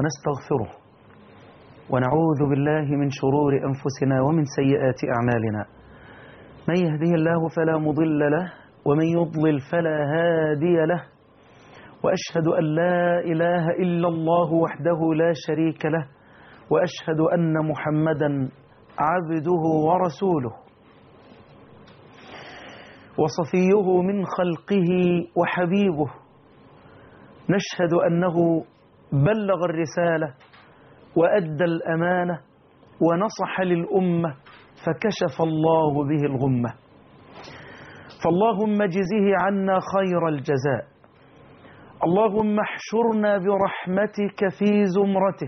ونستغفره ونعوذ بالله من شرور أنفسنا ومن سيئات أعمالنا من يهده الله فلا مضل له ومن يضلل فلا هادي له وأشهد أن لا إله إلا الله وحده لا شريك له وأشهد أن محمدا عبده ورسوله وصفيه من خلقه وحبيبه نشهد أنه بلغ الرسالة وأدى الأمانة ونصح للأمة فكشف الله به الغمة فاللهم جزه عنا خير الجزاء اللهم احشرنا برحمتك في زمرته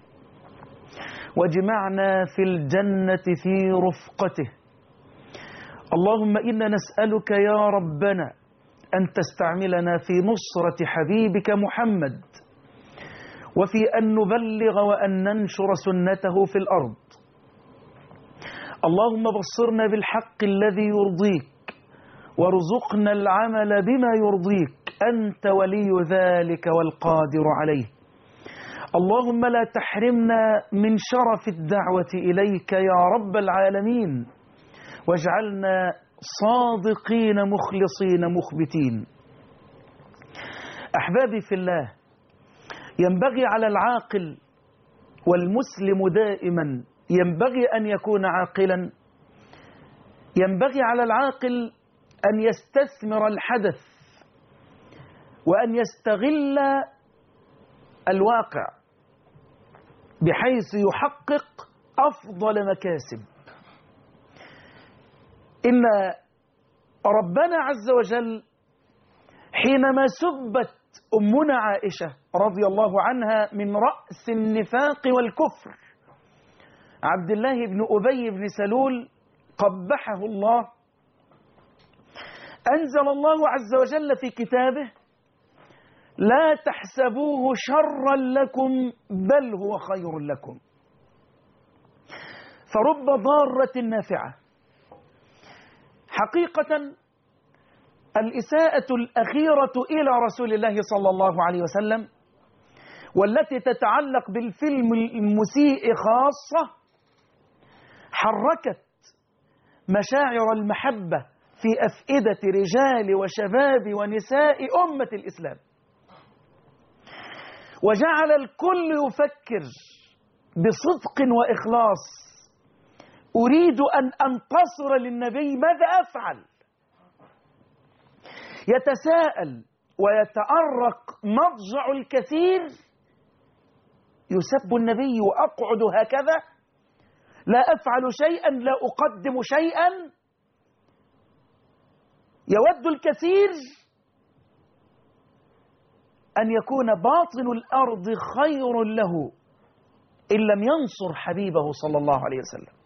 واجمعنا في الجنة في رفقته اللهم إنا نسألك يا ربنا أن تستعملنا في نصرة حبيبك محمد وفي أن نبلغ وأن ننشر سنته في الأرض اللهم بصرنا بالحق الذي يرضيك وارزقنا العمل بما يرضيك أنت ولي ذلك والقادر عليه اللهم لا تحرمنا من شرف الدعوة إليك يا رب العالمين واجعلنا صادقين مخلصين مخبتين أحبابي في الله ينبغي على العاقل والمسلم دائما ينبغي أن يكون عاقلا ينبغي على العاقل أن يستثمر الحدث وأن يستغل الواقع بحيث يحقق أفضل مكاسب إن ربنا عز وجل حينما سبت أمنا عائشة رضي الله عنها من رأس النفاق والكفر عبد الله بن أبي بن سلول قبحه الله أنزل الله عز وجل في كتابه لا تحسبوه شرا لكم بل هو خير لكم فرب ضارة نافعة حقيقة الإساءة الأخيرة إلى رسول الله صلى الله عليه وسلم والتي تتعلق بالفيلم المسيء خاصة حركت مشاعر المحبة في أفئدة رجال وشباب ونساء أمة الإسلام وجعل الكل يفكر بصدق وإخلاص أريد أن أنتصر للنبي ماذا أفعل يتساءل ويتأرق مضجع الكثير يسب النبي وأقعد هكذا لا أفعل شيئا لا أقدم شيئا يود الكثير أن يكون باطن الأرض خير له إن لم ينصر حبيبه صلى الله عليه وسلم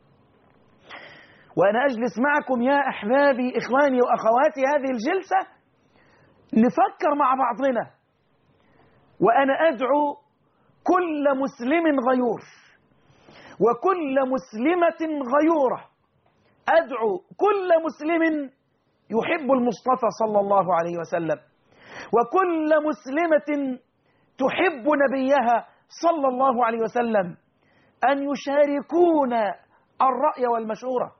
وأنا أجلس معكم يا أحبابي إخواني وأخواتي هذه الجلسة نفكر مع بعضنا وأنا أدعو كل مسلم غيور وكل مسلمة غيورة أدعو كل مسلم يحب المصطفى صلى الله عليه وسلم وكل مسلمة تحب نبيها صلى الله عليه وسلم أن يشاركون الرأي والمشورة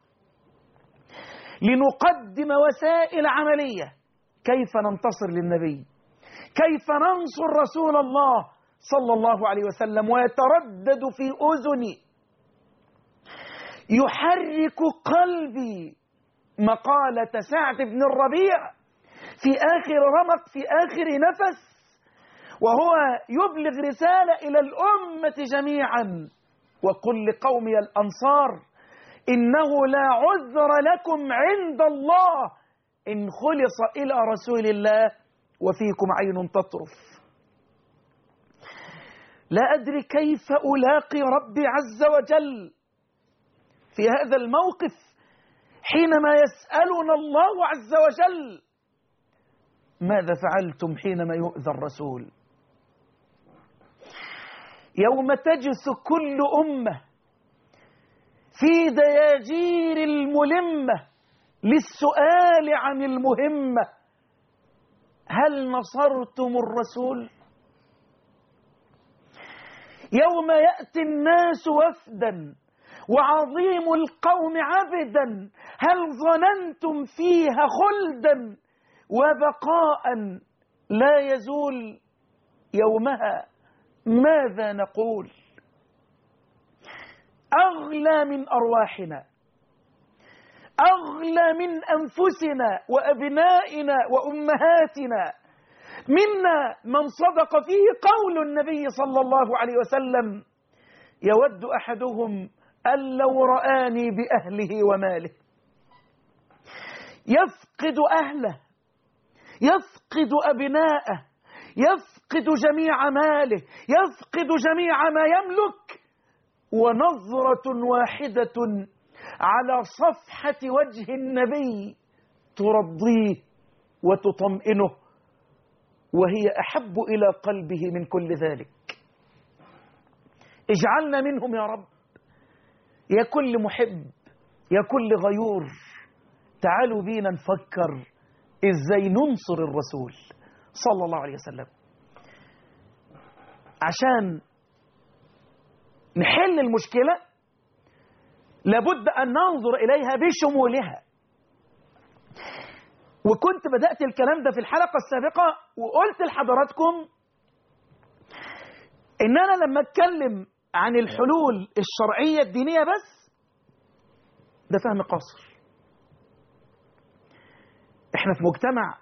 لنقدم وسائل عملية كيف ننتصر للنبي كيف ننصر رسول الله صلى الله عليه وسلم ويتردد في أذني يحرك قلبي مقالة سعد بن الربيع في آخر رمق في آخر نفس وهو يبلغ رسالة إلى الأمة جميعا وقل لقومي الأنصار إنه لا عذر لكم عند الله إن خلص إلى رسول الله وفيكم عين تطرف لا أدري كيف ألاقي ربي عز وجل في هذا الموقف حينما يسألنا الله عز وجل ماذا فعلتم حينما يؤذى الرسول يوم تجس كل أمة في دياجير الملمة للسؤال عن المهمة هل نصرتم الرسول يوم يأتي الناس وفدا وعظيم القوم عبدا هل ظننتم فيها خلدا وبقاء لا يزول يومها ماذا نقول أغلى من أرواحنا أغلى من أنفسنا وأبنائنا وأمهاتنا منا من صدق فيه قول النبي صلى الله عليه وسلم يود أحدهم أن لو رآني بأهله وماله يفقد أهله يفقد أبناءه يفقد جميع ماله يفقد جميع ما يملك ونظرة واحدة على صفحة وجه النبي ترضيه وتطمئنه وهي أحب إلى قلبه من كل ذلك اجعلنا منهم يا رب يا كل محب يا كل غيور تعالوا بينا نفكر ازاي ننصر الرسول صلى الله عليه وسلم عشان نحل المشكلة لابد أن ننظر إليها بشمولها وكنت بدأت الكلام ده في الحلقة السابقة وقلت لحضراتكم إن أنا لما أتكلم عن الحلول الشرعية الدينية بس ده فهم قاصر احنا في مجتمع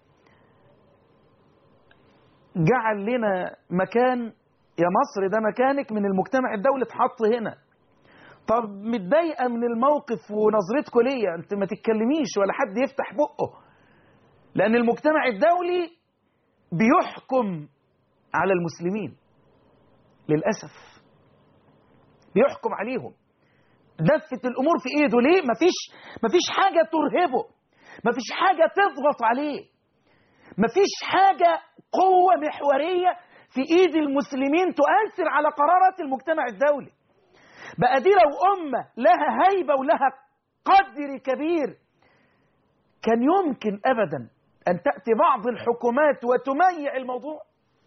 جعل لنا مكان يا مصر ده مكانك من المجتمع الدولي اتحط هنا طب متضايقه من الموقف ونظرتكم ليا انت ما تتكلميش ولا حد يفتح بقه لان المجتمع الدولي بيحكم على المسلمين للاسف بيحكم عليهم دفة الامور في ايده ليه مفيش مفيش حاجه ترهبه مفيش حاجه تضغط عليه مفيش حاجه قوه محوريه في ايد المسلمين تؤثر على قرارات المجتمع الدولي بقى دي لو امه لها هيبه ولها قدر كبير كان يمكن ابدا ان تاتي بعض الحكومات وتميع الموضوع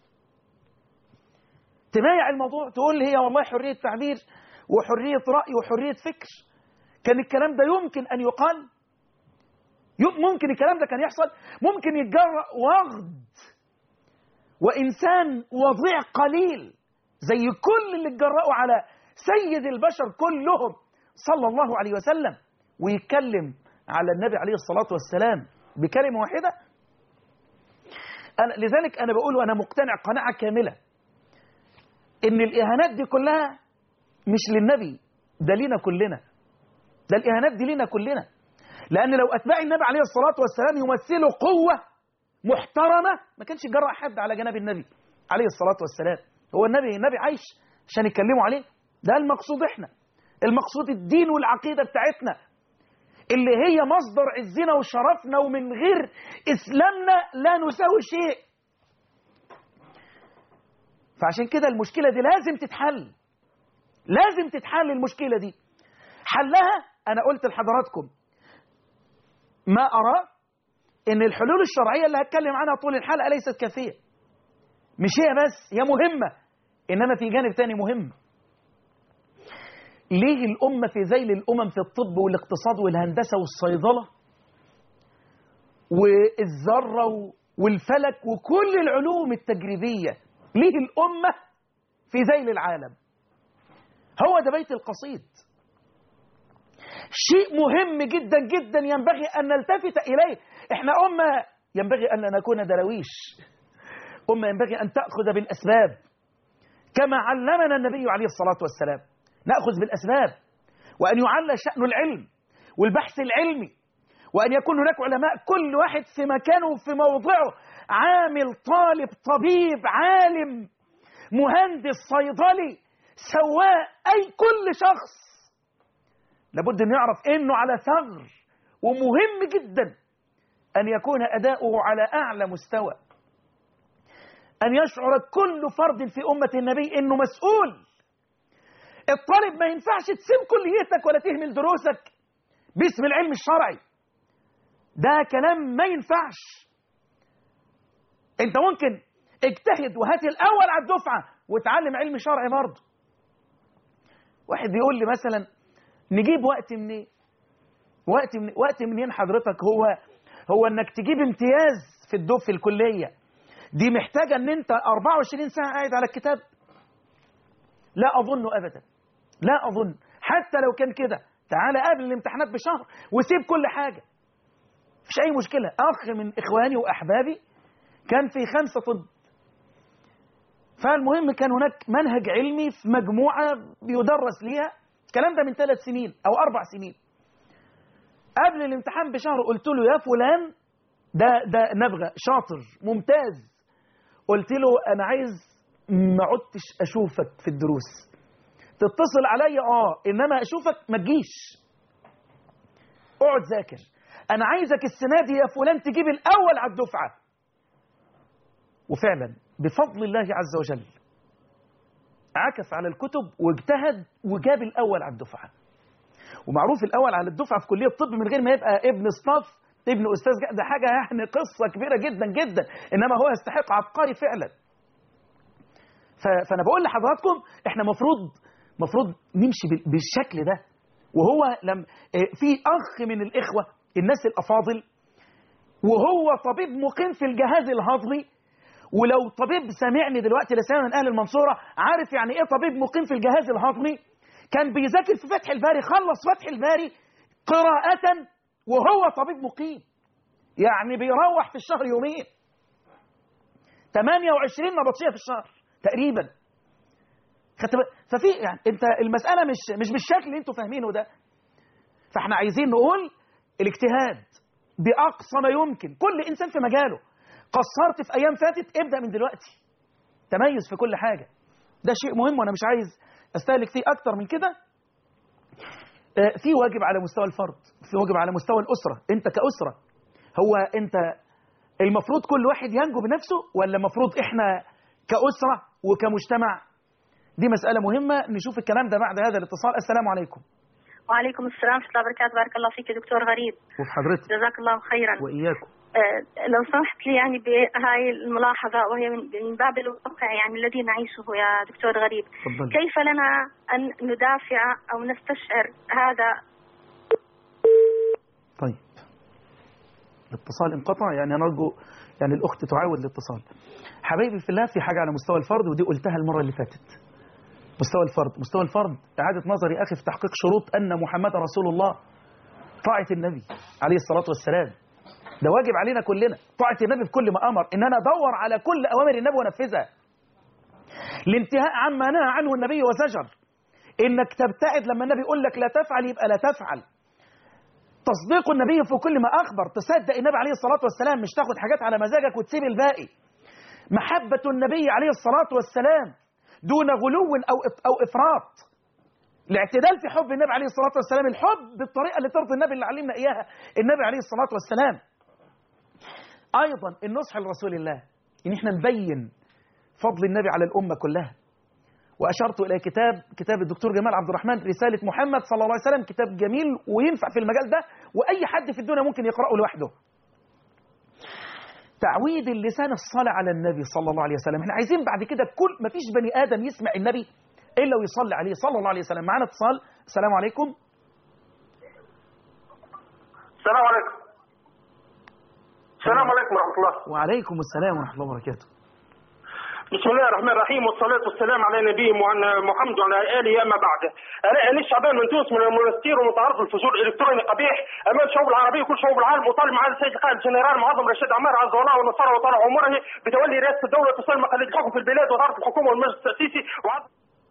تميع الموضوع تقول هي والله حريه تعبير وحريه راي وحريه فكر كان الكلام ده يمكن ان يقال ممكن الكلام ده كان يحصل ممكن يتجرأ وغد وإنسان وضيع قليل زي كل اللي اتجرأوا على سيد البشر كلهم صلى الله عليه وسلم ويتكلم على النبي عليه الصلاة والسلام بكلمة واحدة أنا لذلك أنا بقول وأنا مقتنع قناعة كاملة إن الإهانات دي كلها مش للنبي ده لينا كلنا ده الإهانات دي لينا كلنا لأن لو أتباع النبي عليه الصلاة والسلام يمثلوا قوة محترمة ما كانش يجرأ حد على جناب النبي عليه الصلاة والسلام هو النبي النبي عايش عشان يتكلموا عليه ده المقصود احنا المقصود الدين والعقيدة بتاعتنا اللي هي مصدر عزنا وشرفنا ومن غير إسلامنا لا نساوي شيء فعشان كده المشكلة دي لازم تتحل لازم تتحل المشكلة دي حلها أنا قلت لحضراتكم ما أرى ان الحلول الشرعيه اللي هتكلم عنها طول الحلقه ليست كافيه مش هي بس هي مهمه انما في جانب تاني مهم ليه الامه في ذيل الامم في الطب والاقتصاد والهندسه والصيدله والذره والفلك وكل العلوم التجريبيه ليه الامه في ذيل العالم هو ده بيت القصيد شيء مهم جدا جدا ينبغي ان نلتفت اليه احنا أمة ينبغي أن نكون درويش أمة ينبغي أن تأخذ بالأسباب كما علمنا النبي عليه الصلاة والسلام نأخذ بالأسباب وأن يعلى شأن العلم والبحث العلمي وأن يكون هناك علماء كل واحد في مكانه في موضعه عامل طالب طبيب عالم مهندس صيدلي سواء أي كل شخص لابد أن يعرف أنه على ثغر ومهم جدا أن يكون أداؤه على أعلى مستوى أن يشعر كل فرد في أمة النبي أنه مسؤول الطالب ما ينفعش تسيب كليتك ولا تهمل دروسك باسم العلم الشرعي ده كلام ما ينفعش انت ممكن اجتهد وهات الأول على الدفعة وتعلم علم شرعي برضه واحد بيقول لي مثلا نجيب وقت منين وقت من وقت منين حضرتك هو هو انك تجيب امتياز في الدف في الكليه دي محتاجه ان انت 24 ساعه قاعد على الكتاب لا اظن ابدا لا اظن حتى لو كان كده تعالى قبل الامتحانات بشهر وسيب كل حاجه مفيش اي مشكله اخ من اخواني واحبابي كان في خمسه طب فالمهم كان هناك منهج علمي في مجموعه بيدرس ليها الكلام ده من ثلاث سنين او اربع سنين قبل الامتحان بشهر قلت له يا فلان ده ده نبغه شاطر ممتاز قلت له انا عايز ما عدتش اشوفك في الدروس تتصل عليا اه انما اشوفك ما تجيش اقعد ذاكر انا عايزك السنه دي يا فلان تجيب الاول على الدفعه وفعلا بفضل الله عز وجل عكف على الكتب واجتهد وجاب الاول على الدفعه ومعروف الاول على الدفعه في كليه الطب من غير ما يبقى ابن صناف ابن استاذ جا- ده حاجه يعني قصه كبيره جدا جدا انما هو يستحق عبقري فعلا ف- فانا بقول لحضراتكم احنا مفروض مفروض نمشي بال- بالشكل ده وهو لم آه، في اخ من الاخوه الناس الافاضل وهو طبيب مقيم في الجهاز الهضمي ولو طبيب سامعني دلوقتي لسان من اهل المنصوره عارف يعني ايه طبيب مقيم في الجهاز الهضمي كان بيذاكر في فتح الباري خلص فتح الباري قراءة وهو طبيب مقيم يعني بيروح في الشهر يومين 28 نبطشية في الشهر تقريبا خدت بالك؟ ففي يعني انت المسألة مش مش بالشكل اللي انتوا فاهمينه ده فاحنا عايزين نقول الاجتهاد بأقصى ما يمكن كل إنسان في مجاله قصرت في أيام فاتت ابدأ من دلوقتي تميز في كل حاجة ده شيء مهم وأنا مش عايز أستهلك فيه أكتر من كده آه، في واجب على مستوى الفرد في واجب على مستوى الأسرة أنت كأسرة هو أنت المفروض كل واحد ينجو بنفسه ولا المفروض إحنا كأسرة وكمجتمع دي مسألة مهمة نشوف الكلام ده بعد هذا الاتصال السلام عليكم وعليكم السلام ورحمة الله وبركاته بارك الله فيك يا دكتور غريب وفي حضرتك جزاك الله خيرا وإياكم آه، لو سمحت لي يعني بهاي الملاحظة وهي من من باب الواقع يعني الذي نعيشه يا دكتور غريب تفضل كيف لنا أن ندافع أو نستشعر هذا طيب الاتصال انقطع يعني نرجو يعني الأخت تعاود الاتصال حبايبي في الله في حاجة على مستوى الفرد ودي قلتها المرة اللي فاتت مستوى الفرد مستوى الفرد إعادة نظر يا أخي في تحقيق شروط أن محمد رسول الله طاعة النبي عليه الصلاة والسلام ده واجب علينا كلنا طاعة النبي في كل ما أمر إن أنا أدور على كل أوامر النبي وأنفذها الانتهاء عما نهى عنه النبي وزجر إنك تبتعد لما النبي يقول لك لا تفعل يبقى لا تفعل تصديق النبي في كل ما أخبر تصدق النبي عليه الصلاة والسلام مش تاخد حاجات على مزاجك وتسيب الباقي محبة النبي عليه الصلاة والسلام دون غلو أو أو إفراط الاعتدال في حب النبي عليه الصلاة والسلام الحب بالطريقة اللي ترضي النبي اللي علمنا إياها النبي عليه الصلاة والسلام أيضا النصح لرسول الله إن إحنا نبين فضل النبي على الأمة كلها وأشرت إلى كتاب كتاب الدكتور جمال عبد الرحمن رسالة محمد صلى الله عليه وسلم كتاب جميل وينفع في المجال ده وأي حد في الدنيا ممكن يقرأه لوحده تعويد اللسان الصلاة على النبي صلى الله عليه وسلم احنا عايزين بعد كده كل ما فيش بني آدم يسمع النبي إلا ويصلي عليه صلى الله عليه وسلم معنا اتصال السلام عليكم السلام عليكم السلام عليكم ورحمة الله وعليكم السلام ورحمة الله وبركاته بسم الله الرحمن الرحيم والصلاة والسلام على نبي مع- محمد وعلى آله أما بعد أنا أنيس شعبان من تونس من المنستير ومتعرض الفجور الإلكتروني قبيح أمام الشعوب العربية وكل شعوب العالم وطالب معالي السيد القائد الجنرال معظم رشيد عمار عز الله والنصارى وطال عمره بتولي رئاسة الدولة وتسلم مقاليد الحكم في البلاد وإدارة الحكومة والمجلس التأسيسي وعد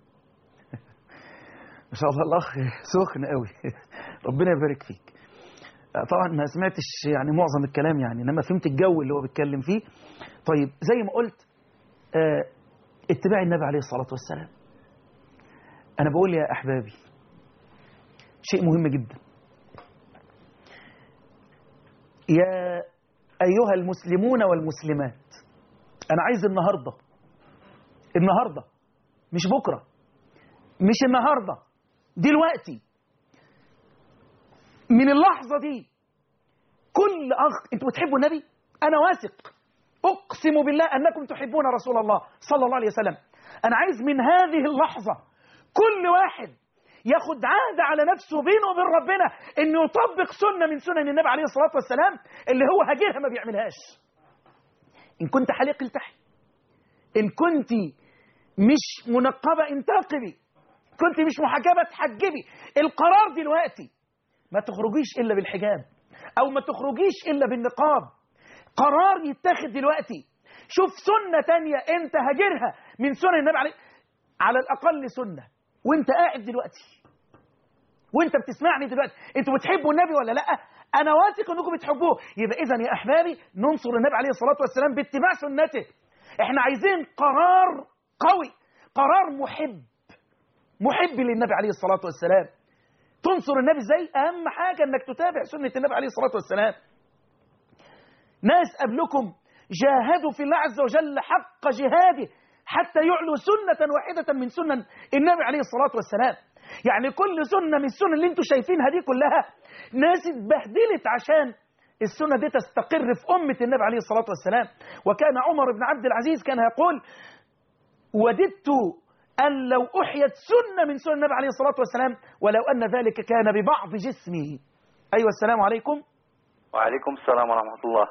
ما شاء الله الأخ سخن قوي ربنا يبارك فيك آه، طبعا ما سمعتش يعني معظم الكلام يعني انما فهمت الجو اللي هو بيتكلم فيه طيب زي ما قلت آه، اتباع النبي عليه الصلاة والسلام أنا بقول يا أحبابي شيء مهم جدا يا أيها المسلمون والمسلمات أنا عايز النهاردة النهاردة مش بكرة مش النهاردة دلوقتي من اللحظة دي كل أخ أنتوا بتحبوا النبي أنا واثق أقسم بالله أنكم تحبون رسول الله صلى الله عليه وسلم أنا عايز من هذه اللحظة كل واحد ياخد عهد على نفسه بينه وبين ربنا انه يطبق سنه من سنن النبي عليه الصلاه والسلام اللي هو هاجرها ما بيعملهاش. ان كنت حليق التحي. ان كنت مش منقبه انتقبي. كنت مش محجبه تحجبي. القرار دلوقتي ما تخرجيش الا بالحجاب او ما تخرجيش الا بالنقاب. قرار يتاخد دلوقتي. شوف سنه تانية انت هاجرها من سنن النبي عليه على الاقل سنه وانت قاعد دلوقتي وانت بتسمعني دلوقتي انتوا بتحبوا النبي ولا لا انا واثق انكم بتحبوه يبقى اذا يا احبابي ننصر النبي عليه الصلاه والسلام باتباع سنته احنا عايزين قرار قوي قرار محب محب للنبي عليه الصلاه والسلام تنصر النبي ازاي اهم حاجه انك تتابع سنه النبي عليه الصلاه والسلام ناس قبلكم جاهدوا في الله عز وجل حق جهاده حتى يعلوا سنة واحدة من سنن النبي عليه الصلاة والسلام يعني كل سنة من السنن اللي انتم شايفينها دي كلها ناس اتبهدلت عشان السنة دي تستقر في أمة النبي عليه الصلاة والسلام وكان عمر بن عبد العزيز كان يقول وددت أن لو أحيت سنة من سنن النبي عليه الصلاة والسلام ولو أن ذلك كان ببعض جسمي أيوة السلام عليكم وعليكم السلام ورحمة الله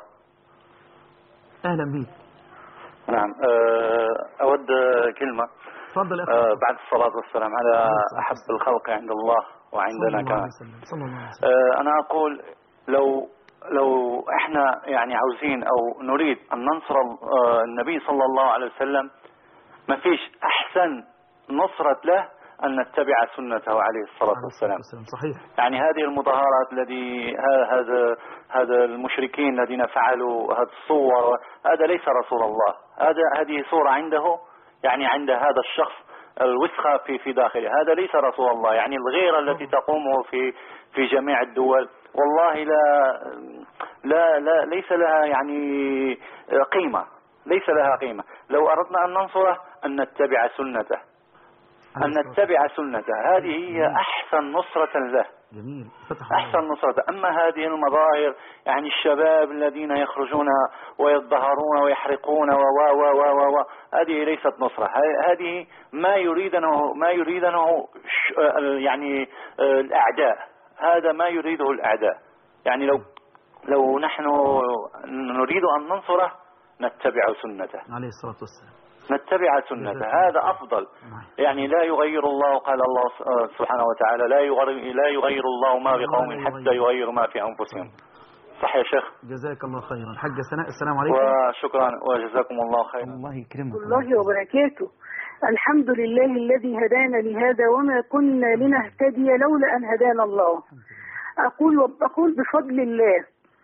أهلا بك نعم آه، أود كلمة تفضل يا أخي آه، بعد الصلاة والسلام على أحب الخلق عند الله وعندنا كمان صلى الله عليه وسلم آه، أنا أقول لو لو احنا يعني عاوزين او نريد ان ننصر آه، النبي صلى الله عليه وسلم ما فيش احسن نصرة له ان نتبع سنته عليه الصلاة والسلام صحيح يعني هذه المظاهرات الذي ه- هذا هذا المشركين الذين فعلوا هذه الصور هذا ليس رسول الله هذا هذه صورة عنده يعني عند هذا الشخص الوسخة في في داخله هذا ليس رسول الله يعني الغيرة التي تقوم في في جميع الدول والله لا لا لا ليس لها يعني قيمة ليس لها قيمة لو أردنا أن ننصره أن نتبع سنته أن نتبع سنته هذه هي أحسن نصرة له جميل فتح أحسن نصرة أما هذه المظاهر يعني الشباب الذين يخرجون ويظهرون ويحرقون و و و و و و هذه ليست نصرة ه- هذه ما يريدنه ما يريدنه ش- ال- يعني آه، الأعداء هذا ما يريده الأعداء يعني لو لو نحن نريد أن ننصره نتبع سنته عليه الصلاة والسلام نتبع سنته هذا أفضل يعني لا يغير الله قال الله س- سبحانه وتعالى لا يغير, لا يغير الله ما بقوم حتى يغيروا ما في أنفسهم صح يا شيخ جزاك الله خيرا حاجة سناء السلام عليكم وشكرا وجزاكم الله خيرا الله يكرمك الله وبركاته الحمد لله الذي هدانا لهذا وما كنا لنهتدي لولا أن هدانا الله أقول أقول بفضل الله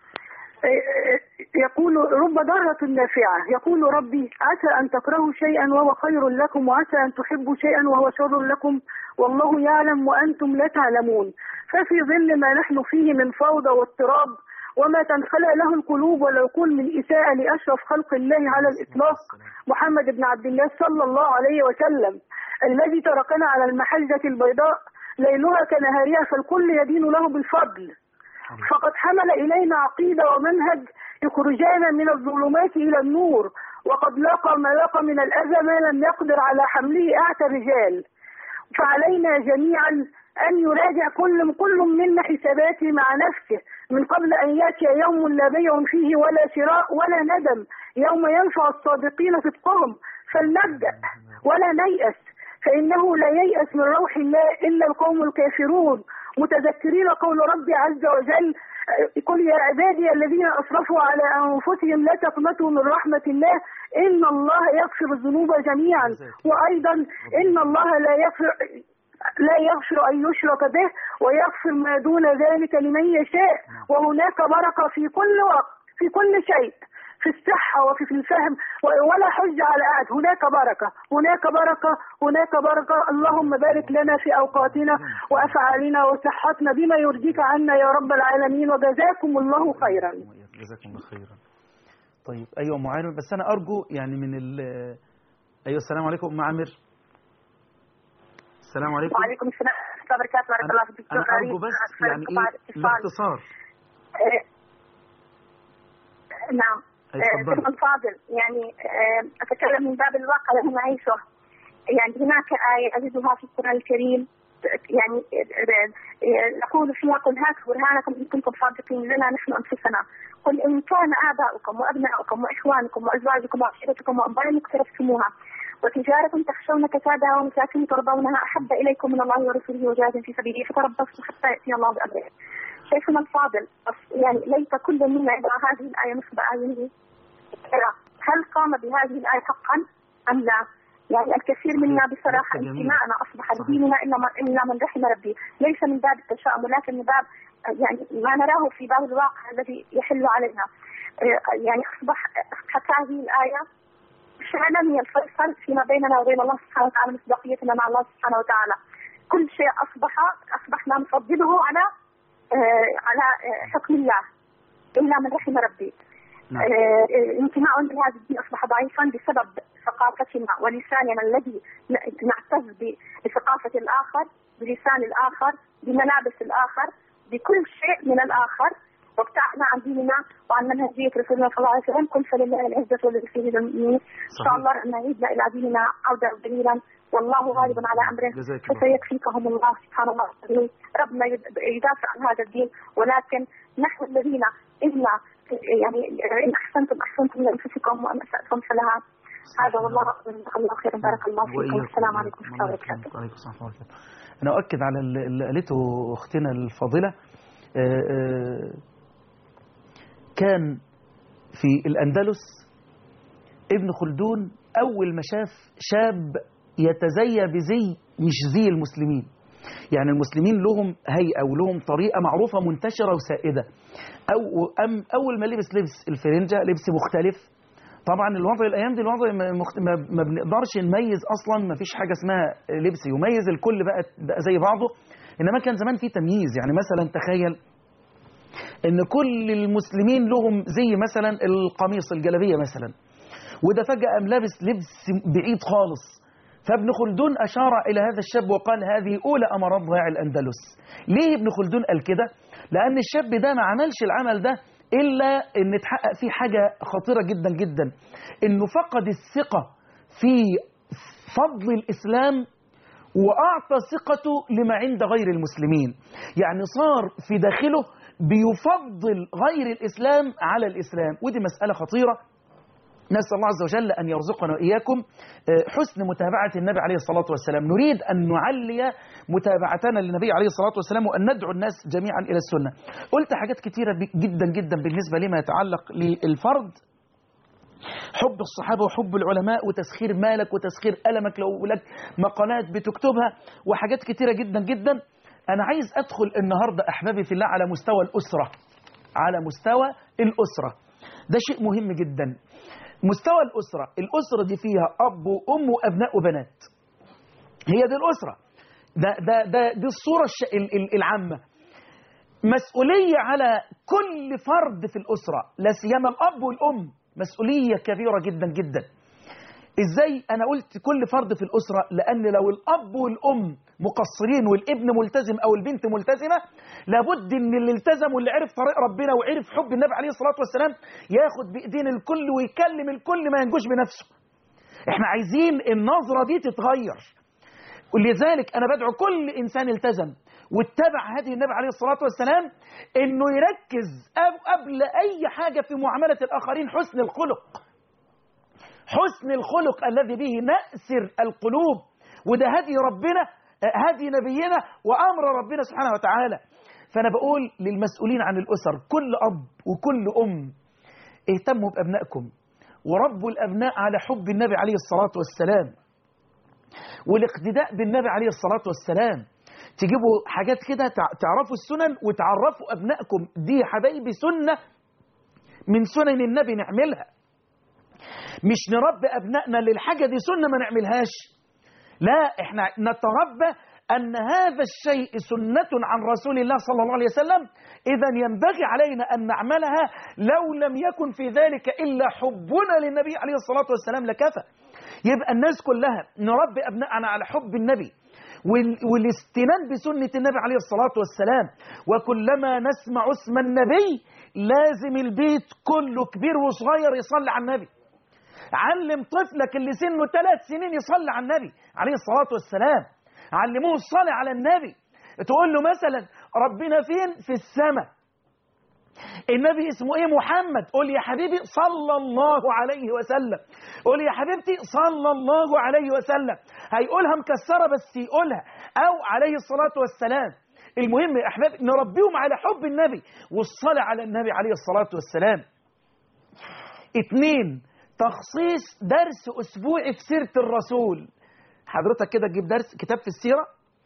يقول رب ضارة نافعة يقول ربي عسى أن تكرهوا شيئا وهو خير لكم وعسى أن تحبوا شيئا وهو شر لكم والله يعلم وأنتم لا تعلمون ففي ظل ما نحن فيه من فوضى واضطراب وما تنخلع له القلوب والعقول من إساءة لأشرف خلق الله على الإطلاق محمد بن عبد الله صلى الله عليه وسلم الذي تركنا على المحجة البيضاء ليلها كنهارها فالكل يدين له بالفضل فقد حمل إلينا عقيدة ومنهج يخرجانا من الظلمات إلى النور وقد لاقى ما لاقى من الأذى ما لم يقدر على حمله أعتى الرجال فعلينا جميعا أن يراجع كل كل منا حساباته مع نفسه من قبل أن يأتي يوم لا بيع فيه ولا شراء ولا ندم يوم ينفع الصادقين صدقهم فلنبدأ ولا نيأس فإنه لا ييأس من روح الله إلا القوم الكافرون متذكرين قول ربي عز وجل قل يا عبادي الذين أسرفوا على أنفسهم لا تقنطوا من رحمة الله إن الله يغفر الذنوب جميعا وأيضا إن الله لا يغفر لا يغفر أن يشرك به ويغفر ما دون ذلك لمن يشاء وهناك بركة في كل وقت في كل شيء في الصحة وفي في الفهم ولا حج على أحد هناك بركة هناك بركة هناك بركة اللهم بارك لنا في أوقاتنا وأفعالنا وصحتنا بما يرضيك عنا يا رب العالمين وجزاكم الله خيرا جزاكم الله خيرا طيب ايوه ام عامر بس انا ارجو يعني من ال ايوه السلام عليكم ام عامر السلام عليكم وعليكم السلام ورحمة الله وبركاته بارك الله فيك انا دكتور ارجو غريب. بس أسفل يعني انقطاع ايه الاتصال. باختصار آه، نعم أي آه، اتفضلي. سيدنا الفاضل يعني آه، أتكلم من باب الواقع الذي نعيشه يعني هناك آية أجدها في القرآن الكريم يعني نقول فيها قل هاتوا برهانكم إن كنتم صادقين لنا نحن أنفسنا قل إن كان آباؤكم وأبناؤكم وإخوانكم وأزواجكم وعشيرتكم وأموال اقترفتموها وتجارة تخشون كسادها ومساكن ترضونها أحب إليكم من الله ورسوله وجاهد في سبيله فتربصوا حتى يأتي الله بأمره. شيخنا الفاضل يعني ليس كل منا يضع هذه الآية نصب أعينه هل قام بهذه الآية حقا أم لا؟ يعني الكثير منا بصراحة جميل. انتماءنا أصبح صحيح. لديننا إلا من, إلا من رحم ربي ليس من باب التشاؤم ولكن من باب يعني ما نراه في باب الواقع الذي يحل علينا آه، يعني أصبح أصبحت هذه الآية فعلا هي الفيصل فيما بيننا وبين الله سبحانه وتعالى مصداقيتنا مع الله سبحانه وتعالى كل شيء أصبح أصبحنا نفضله على آه، على آه، حكم الله إلا من رحم ربي نعم. آه، انتماء لهذا الدين اصبح ضعيفا بسبب ثقافتنا ولساننا الذي ن- نعتز ب- بثقافه الاخر بلسان الاخر بملابس الاخر بكل شيء من الاخر وابتعدنا عن ديننا وعن منهجيه رسولنا صلى الله عليه وسلم قل فلله العزه ولرسوله للمؤمنين ان شاء صحيح. الله ان نعيد الى ديننا عوده جميلا والله غالب على امره جزاك الله. فسيكفيكهم الله سبحان الله العظيم. ربنا يد- يدافع عن هذا الدين ولكن نحن الذين إنا يعني إن أحسنتم أحسنتم لأنفسكم وأن أسأتم فلها هذا والله أعلم. جزاك الله خيرا بارك الله فيكم وإياكم. والسلام عليكم ورحمة الله الله وبركاته يكرمك. وعليكم السلام ورحمة الله وبركاته. أنا أؤكد على اللي اللي قالته أختنا الفاضلة آه، آه، كان في الأندلس ابن خلدون أول ما شاف شاب يتزيى بزي مش زي المسلمين يعني المسلمين لهم هيئة ولهم طريقة معروفة منتشرة وسائدة أو أم أول ما لبس لبس الفرنجة لبس مختلف طبعا الوضع الايام دي الوضع ما- مخت... ما... ما بنقدرش نميز اصلا ما فيش حاجه اسمها لبس يميز الكل بقى بقى زي بعضه انما كان زمان في تمييز يعني مثلا تخيل ان كل المسلمين لهم زي مثلا القميص الجلابيه مثلا وده فجاه قام لابس لبس بعيد خالص فابن خلدون اشار الى هذا الشاب وقال هذه اولى امارات ضياع الاندلس ليه ابن خلدون قال كده لان الشاب ده ما عملش العمل ده الا ان اتحقق فيه حاجه خطيره جدا جدا انه فقد الثقه في فضل الاسلام واعطى ثقته لما عند غير المسلمين يعني صار في داخله بيفضل غير الاسلام على الاسلام ودي مساله خطيره نسأل الله عز وجل أن يرزقنا وإياكم آه، حسن متابعة النبي عليه الصلاة والسلام نريد أن نعلي متابعتنا للنبي عليه الصلاة والسلام وأن ندعو الناس جميعا إلى السنة قلت حاجات كتيرة ب- جدا جدا بالنسبة لما يتعلق للفرد حب الصحابة وحب العلماء وتسخير مالك وتسخير ألمك لو لك مقالات بتكتبها وحاجات كتيرة جدا جدا أنا عايز أدخل النهاردة أحبابي في الله على مستوى الأسرة على مستوى الأسرة ده شيء مهم جدا مستوى الأسرة الأسرة دي فيها أب وأم وأبناء وبنات هي دي الأسرة ده ده ده دي الصورة الش... ال- ال- العامة مسؤولية على كل فرد في الأسرة لا سيما الأب والأم مسؤولية كبيرة جدا جدا ازاي انا قلت كل فرد في الاسره لان لو الاب والام مقصرين والابن ملتزم او البنت ملتزمه لابد ان اللي التزم واللي عرف طريق ربنا وعرف حب النبي عليه الصلاه والسلام ياخد بايدين الكل ويكلم الكل ما ينجوش بنفسه احنا عايزين النظره دي تتغير ولذلك انا بدعو كل انسان التزم واتبع هدي النبي عليه الصلاه والسلام انه يركز أب- قبل اي حاجه في معامله الاخرين حسن الخلق حسن الخلق الذي به نأسر القلوب وده هدي ربنا هدي نبينا وأمر ربنا سبحانه وتعالى فأنا بقول للمسؤولين عن الأسر كل أب وكل أم اهتموا بأبنائكم وربوا الأبناء على حب النبي عليه الصلاة والسلام والاقتداء بالنبي عليه الصلاة والسلام تجيبوا حاجات كده تع- تعرفوا السنن وتعرفوا أبنائكم دي يا حبايبي سنة من سنن النبي نعملها مش نربي أبنائنا للحاجة دي سنة ما نعملهاش لا احنا نتربى أن هذا الشيء سنة عن رسول الله صلى الله عليه وسلم إذا ينبغي علينا أن نعملها لو لم يكن في ذلك إلا حبنا للنبي عليه الصلاة والسلام لكفى يبقى الناس كلها نربي أبنائنا على حب النبي وال- والاستنان بسنة النبي عليه الصلاة والسلام وكلما نسمع اسم النبي لازم البيت كله كبير وصغير يصلي على النبي علم طفلك اللي سنه ثلاث سنين يصلي على النبي عليه الصلاة والسلام علموه الصلاة على النبي تقول له مثلا ربنا فين في السماء النبي اسمه ايه محمد قول يا حبيبي صلى الله عليه وسلم قول يا حبيبتي صلى الله عليه وسلم هيقولها مكسرة بس يقولها او عليه الصلاة والسلام المهم يا احباب نربيهم على حب النبي والصلاة على النبي عليه الصلاة والسلام اتنين تخصيص درس اسبوعي في سيرة الرسول حضرتك كده تجيب درس كتاب في السيرة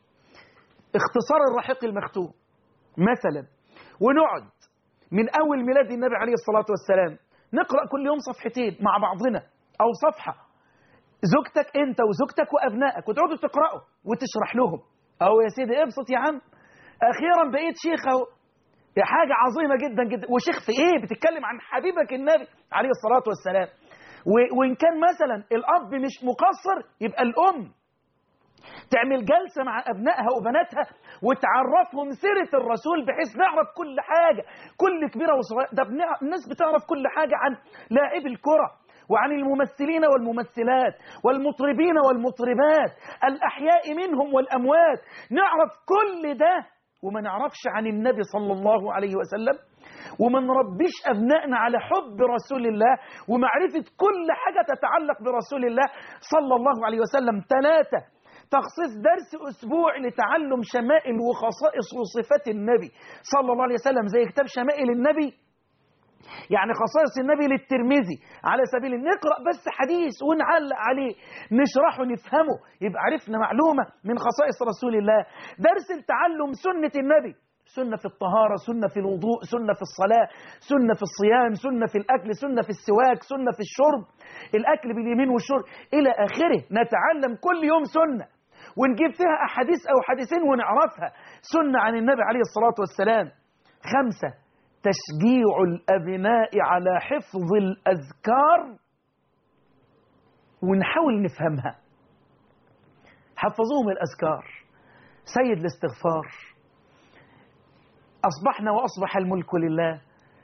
اختصار الرحيق المختوم مثلا ونقعد من أول ميلاد النبي عليه الصلاة والسلام نقرأ كل يوم صفحتين مع بعضنا أو صفحة زوجتك أنت وزوجتك وأبنائك وتقعدوا تقرأوا وتشرح لهم أو يا سيدي ابسط يا عم أخيرا بقيت شيخ أهو يا حاجة عظيمة جدا جدا وشيخ في إيه بتتكلم عن حبيبك النبي عليه الصلاة والسلام و- وإن كان مثلا الأب مش مقصر يبقى الأم تعمل جلسة مع أبنائها وبناتها وتعرفهم سيرة الرسول بحيث نعرف كل حاجة كل كبيرة وصغيرة ده بنع- الناس بتعرف كل حاجة عن لاعبي الكرة وعن الممثلين والممثلات والمطربين والمطربات الأحياء منهم والأموات نعرف كل ده وما نعرفش عن النبي صلى الله عليه وسلم وما نربيش أبنائنا على حب رسول الله ومعرفة كل حاجة تتعلق برسول الله صلى الله عليه وسلم ثلاثة تخصيص درس أسبوع لتعلم شمائل وخصائص وصفات النبي صلى الله عليه وسلم زي كتاب شمائل النبي يعني خصائص النبي للترمذي على سبيل نقرأ بس حديث ونعلق عليه نشرحه نفهمه يبقى عرفنا معلومة من خصائص رسول الله درس التعلم سنة النبي سنة في الطهارة سنة في الوضوء سنة في الصلاة سنة في الصيام سنة في الأكل سنة في السواك سنة في الشرب الأكل باليمين والشرب إلى آخره نتعلم كل يوم سنة ونجيب فيها أحاديث أو حديثين ونعرفها سنة عن النبي عليه الصلاة والسلام خمسة تشجيع الأبناء على حفظ الأذكار ونحاول نفهمها حفظوهم الأذكار سيد الاستغفار أصبحنا وأصبح الملك لله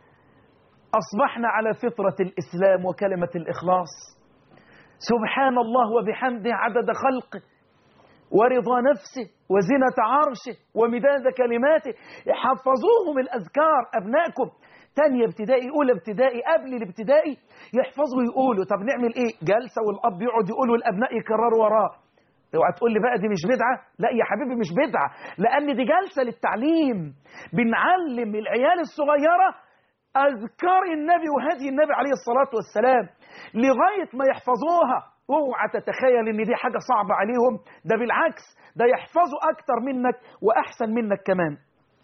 أصبحنا على فطرة الإسلام وكلمة الإخلاص سبحان الله وبحمده عدد خلقه ورضا نفسه وزنة عرشه ومداد كلماته حفظوهم الأذكار أبنائكم تانية ابتدائي أولى ابتدائي قبل الابتدائي يحفظوا يقولوا طب نعمل إيه جلسة والأب يقعد يقول والأبناء يكرروا وراه اوعى تقول لي بقى دي مش بدعة لا يا حبيبي مش بدعة لأن دي جلسة للتعليم بنعلم العيال الصغيرة أذكار النبي وهدي النبي عليه الصلاة والسلام لغاية ما يحفظوها اوعى تتخيل ان دي حاجة صعبة عليهم ده بالعكس ده يحفظوا اكتر منك واحسن منك كمان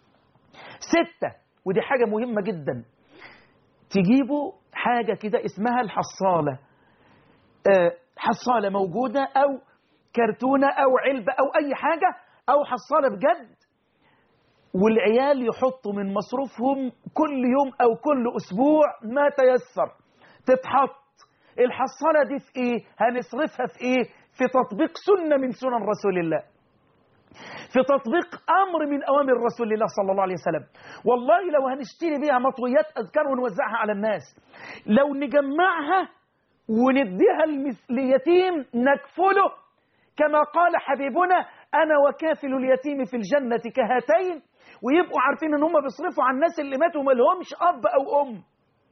ستة ودي حاجة مهمة جدا تجيبوا حاجة كده اسمها الحصالة آه، حصالة موجودة او كرتونة او علبة او اي حاجة او حصالة بجد والعيال يحطوا من مصروفهم كل يوم او كل اسبوع ما تيسر تتحط الحصالة دي في ايه هنصرفها في ايه في تطبيق سنة من سنن رسول الله في تطبيق امر من اوامر رسول الله صلى الله عليه وسلم والله لو هنشتري بيها مطويات اذكار ونوزعها على الناس لو نجمعها ونديها المس- ليتيم نكفله كما قال حبيبنا انا وكافل اليتيم في الجنه كهاتين ويبقوا عارفين ان هم بيصرفوا على الناس اللي ماتوا ما لهمش اب او ام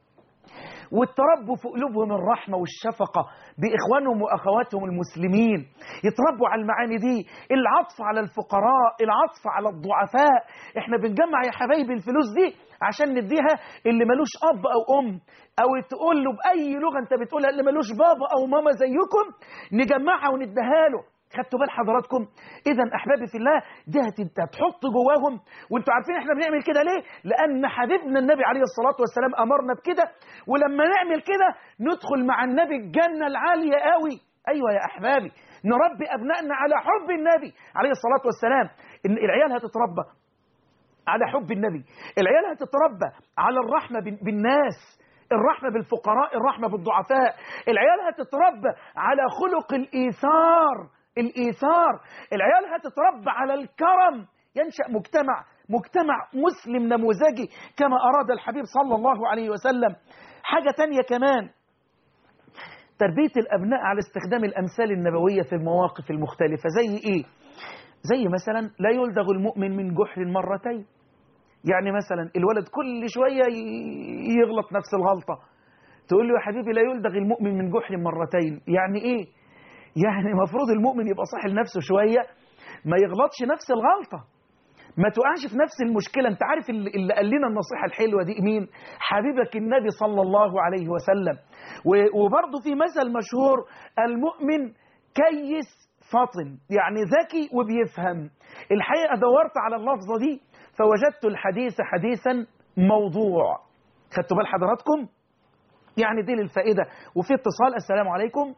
والتربوا في قلوبهم الرحمة والشفقة بإخوانهم وأخواتهم المسلمين يتربوا على المعاني دي العطف على الفقراء العطف على الضعفاء احنا بنجمع يا حبايبي الفلوس دي عشان نديها اللي ملوش أب أو أم أو تقول له بأي لغة أنت بتقولها اللي ملوش بابا أو ماما زيكم نجمعها ونديها له خدتوا بال حضراتكم اذا احبابي في الله دي هت- هتحط جواهم وانتوا عارفين احنا بنعمل كده ليه لان حبيبنا النبي عليه الصلاه والسلام امرنا بكده ولما نعمل كده ندخل مع النبي الجنه العاليه قوي ايوه يا احبابي نربي ابنائنا على حب النبي عليه الصلاه والسلام ان العيال هتتربى على حب النبي العيال هتتربى على الرحمه بال- بالناس الرحمة بالفقراء الرحمة بالضعفاء العيال هتتربى على خلق الإيثار الإيثار العيال هتتربى على الكرم ينشأ مجتمع مجتمع مسلم نموذجي كما أراد الحبيب صلى الله عليه وسلم حاجة تانية كمان تربية الأبناء على استخدام الأمثال النبوية في المواقف المختلفة زي إيه؟ زي مثلا لا يلدغ المؤمن من جحر مرتين يعني مثلا الولد كل شوية ي- يغلط نفس الغلطة تقول له يا حبيبي لا يلدغ المؤمن من جحر مرتين يعني إيه؟ يعني المفروض المؤمن يبقى صاحي لنفسه شوية ما يغلطش نفس الغلطة ما تقعش في نفس المشكلة انت عارف اللي اللي قال لنا النصيحة الحلوة دي مين حبيبك النبي صلى الله عليه وسلم و- وبرضه في مثل مشهور المؤمن كيس فطن يعني ذكي وبيفهم الحقيقة دورت على اللفظة دي فوجدت الحديث حديثا موضوع خدتوا بال حضراتكم يعني دي للفائدة وفي اتصال السلام عليكم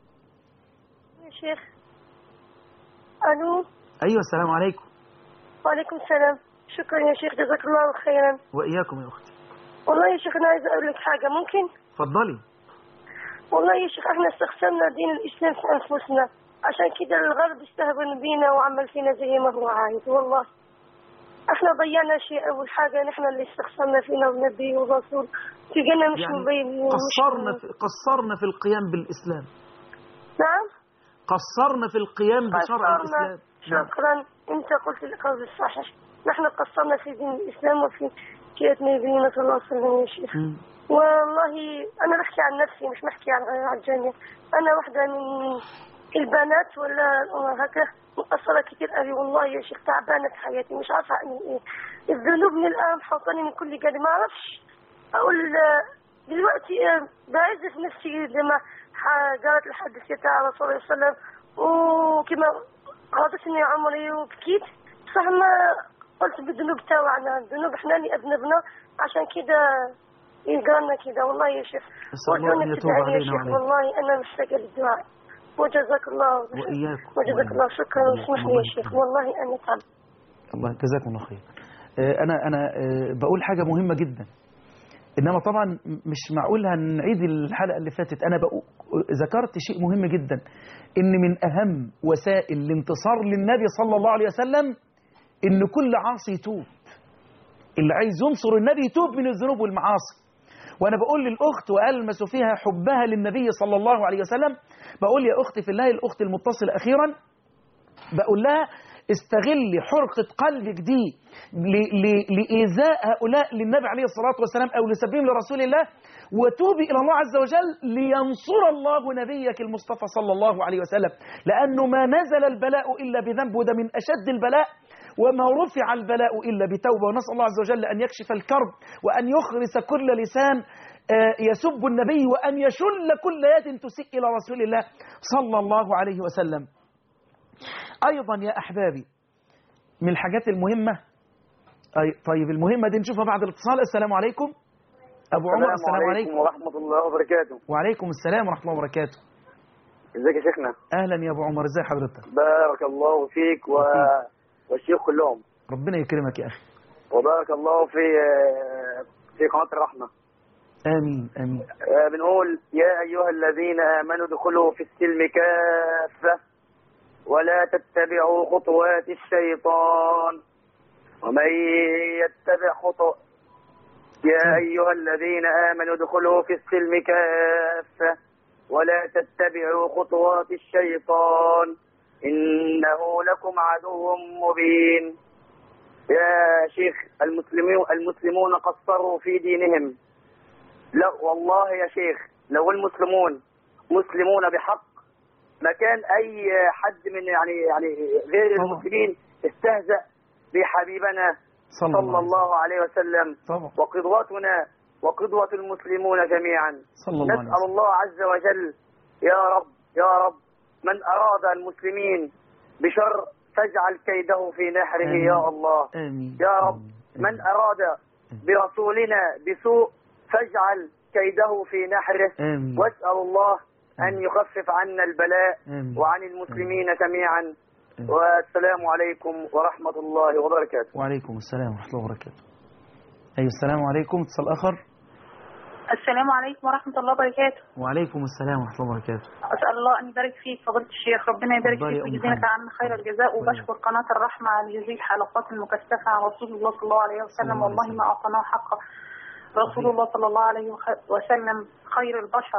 يا شيخ الو أيوة السلام عليكم وعليكم السلام شكرا يا شيخ جزاك الله خيرا وإياكم يا أختي والله يا شيخ انا عايزه اقول لك حاجه ممكن اتفضلي والله يا شيخ احنا استخسرنا دين الاسلام في انفسنا عشان كده الغرب استهبل بينا وعمل فينا زي ما هو عايز والله احنا ضيعنا شيء اول حاجه نحن اللي استخسرنا فينا والنبي والرسول تلقينا مش يعني مبين مش- قصرنا في قصرنا في القيام بالإسلام نعم قصرنا في القيام بشرع قصرنا الإسلام نعم. شكرا انت قلت القول الصحيح نحن قصرنا في دين الاسلام وفي كيرة نبينا صلى الله عليه وسلم يا شيخ مم. والله انا بحكي عن نفسي مش بحكي عن عن الجميع انا واحده من البنات ولا هكا مقصرة كتير قوي والله يا شيخ تعبانة في حياتي مش عارفة أعمل إيه الذنوب من الآن حوطاني من كل جانب ما أعرفش أقول آه، دلوقتي آه، بعز في نفسي زي ما ح- قالت الحديثة على صلى الله عليه وسلم وكما غضتني عمري وبكيت صح ما قلت بالذنوب تاوعنا الذنوب احنا اللي أذنبنا عشان كده يقالنا كده والله يا شيخ أسأل الله أن وأنت يتوب تدعي يا علينا شيخ وعليكم. والله أنا محتاجة للدعاء وجزاك الله وإياكم وجزاك الله شكرا واسمح لي يا شيخ والله أنا تعب الله جزاكم الله خير آه، أنا أنا آه، بقول حاجة مهمة جدا إنما طبعا مش معقول هنعيد الحلقة اللي فاتت أنا بقول ذكرت شيء مهم جدا إن من أهم وسائل الانتصار للنبي صلى الله عليه وسلم إن كل عاصي يتوب اللي عايز ينصر النبي يتوب من الذنوب والمعاصي وانا بقول للاخت والمس فيها حبها للنبي صلى الله عليه وسلم بقول يا اختي في الله الاخت المتصله اخيرا بقول لها استغلي حرقة قلبك دي ل- ل- لإيذاء هؤلاء للنبي عليه الصلاة والسلام أو لسبيل لرسول الله وتوبي إلى الله عز وجل لينصر الله نبيك المصطفى صلى الله عليه وسلم لأنه ما نزل البلاء إلا بذنب وده من أشد البلاء وما رفع البلاء إلا بتوبة ونسأل الله عز وجل أن يكشف الكرب وأن يخرس كل لسان آه، يسب النبي وأن يشل كل يد تسيء إلى رسول الله صلى الله عليه وسلم أيضا يا أحبابي من الحاجات المهمة أي طيب المهمة دي نشوفها بعد الاتصال السلام عليكم أبو عمر السلام عليكم ورحمة الله وبركاته وعليكم السلام ورحمة الله وبركاته ازيك يا شيخنا أهلا يا أبو عمر إزاي حضرتك بارك الله فيك و... وفيك. والشيخ كلهم ربنا يكرمك يا أخي وبارك الله في في قناة الرحمة آمين آمين آه، بنقول يا أيها الذين آمنوا ادخلوا في السلم كافة ولا تتبعوا خطوات الشيطان ومن يتبع خطو يا أيها الذين آمنوا ادخلوا في السلم كافة ولا تتبعوا خطوات الشيطان إنه لكم عدو مبين يا شيخ المسلمون المسلمون قصروا في دينهم لا والله يا شيخ لو المسلمون مسلمون بحق ما كان اي حد من يعني يعني غير طبعا. المسلمين استهزأ بحبيبنا صلى الله صلى عليه وسلم. الله عليه وسلم طبعا وقدوتنا وقدوة المسلمون جميعا صلى الله عليه نسأل وسلم الله عز وجل يا رب يا رب من أراد المسلمين بشر فاجعل كيده في نحره آمين. يا الله آمين يا رب آمين. من أراد برسولنا بسوء فاجعل كيده في نحره آمين واسأل الله أن آمين. يخفف عنا البلاء آمين. وعن المسلمين جميعا آمين. والسلام عليكم ورحمة الله وبركاته وعليكم السلام ورحمة الله وبركاته أيوة السلام عليكم اتصال آخر السلام عليكم ورحمة الله وبركاته وعليكم السلام ورحمة الله وبركاته أسأل الله أن يبارك فيك فضيلة الشيخ ربنا يبارك اتفضلي يا فيك أم ويجزيك محمد. عنا خير الجزاء وبشكر قناة الرحمة على هذه الحلقات المكثفة عن رسول الله صلى الله عليه صلى وسلم الله عليه والله ما أعطيناه حقه رسول الله صلى الله عليه وخ- وسلم خير البشر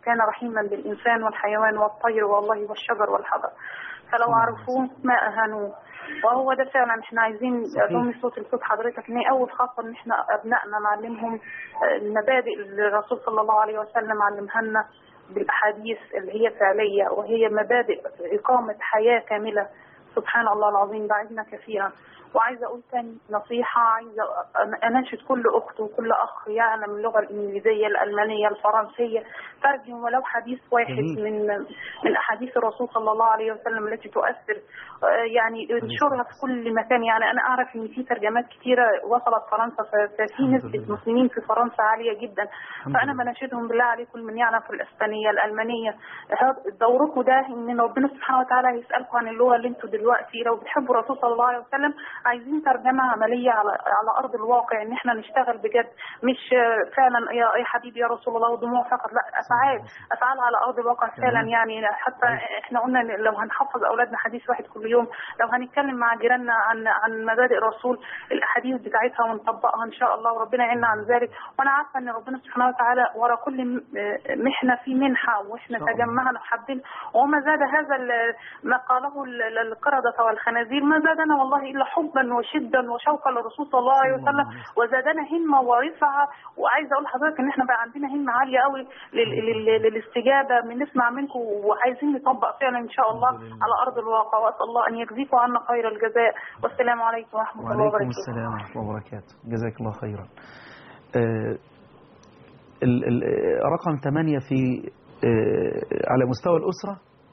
كان رحيما بالإنسان والحيوان والطير والله والشجر والحجر فلو عرفوه ما أهانوه وهو ده فعلا احنا عايزين ضمن صوت لصوت حضرتك ان هي اول خطوه ان احنا ابنائنا نعلمهم آه، المبادئ اللي الرسول صلى الله عليه وسلم علمها لنا بالاحاديث اللي هي فعليه وهي مبادئ اقامه حياه كامله سبحان الله العظيم بعدنا كثيرا وعايزه اقول تاني نصيحه عايزه أن- اناشد كل اخت وكل اخ يعلم اللغه الانجليزيه الالمانيه الفرنسيه ترجم ولو حديث واحد جميل. من من احاديث الرسول صلى الله عليه وسلم التي تؤثر آه، يعني انشرها في كل مكان يعني انا اعرف ان في ترجمات كثيره وصلت فرنسا ف- ففي الحمد نسبه لله. مسلمين في فرنسا عاليه جدا الحمد فانا لله. بناشدهم بالله عليكم من يعلم في الاسبانيه الالمانيه هذا- دوركم ده ان ربنا سبحانه وتعالى هيسالكم عن اللغه اللي انتوا دلوقتي لو بتحبوا الرسول صلى الله عليه وسلم عايزين ترجمه عمليه على على ارض الواقع ان احنا نشتغل بجد مش آه، فعلا يا يا حبيبي يا رسول الله ودموع فقط لا افعال افعال على ارض الواقع فعلا تمام. يعني حتى احنا قلنا إن لو هنحفظ اولادنا حديث واحد كل يوم لو هنتكلم مع جيراننا عن عن مبادئ الرسول الاحاديث بتاعتها ونطبقها ان شاء الله وربنا يعيننا عن ذلك وانا عارفه ان ربنا سبحانه وتعالى ورا كل م- محنه في منحه واحنا إن شاء الله. تجمعنا وحابين وما زاد هذا ال- ما قاله ال- ال- القردة والخنازير ما زادنا والله الا حبا وشدا وشوقا للرسول صلى الله عليه صلى الله وسلم عليه وسلم. وزادنا همه ورفعه وعايزه اقول لحضرتك ان احنا بقى عندنا همه عاليه قوي لل- لل- للاستجابه بنسمع منكم وعايزين نطبق فعلا ان شاء الله الحمد لله. على ارض الواقع واسال الله ان يجزيكم عنا خير الجزاء والسلام عليكم ورحمه الله وعليكم وبركاته السلام ورحمة الله وبركاته جزاك الله خيرا آه، ال- ال- آه، رقم ثمانية في آه، على مستوى الأسرة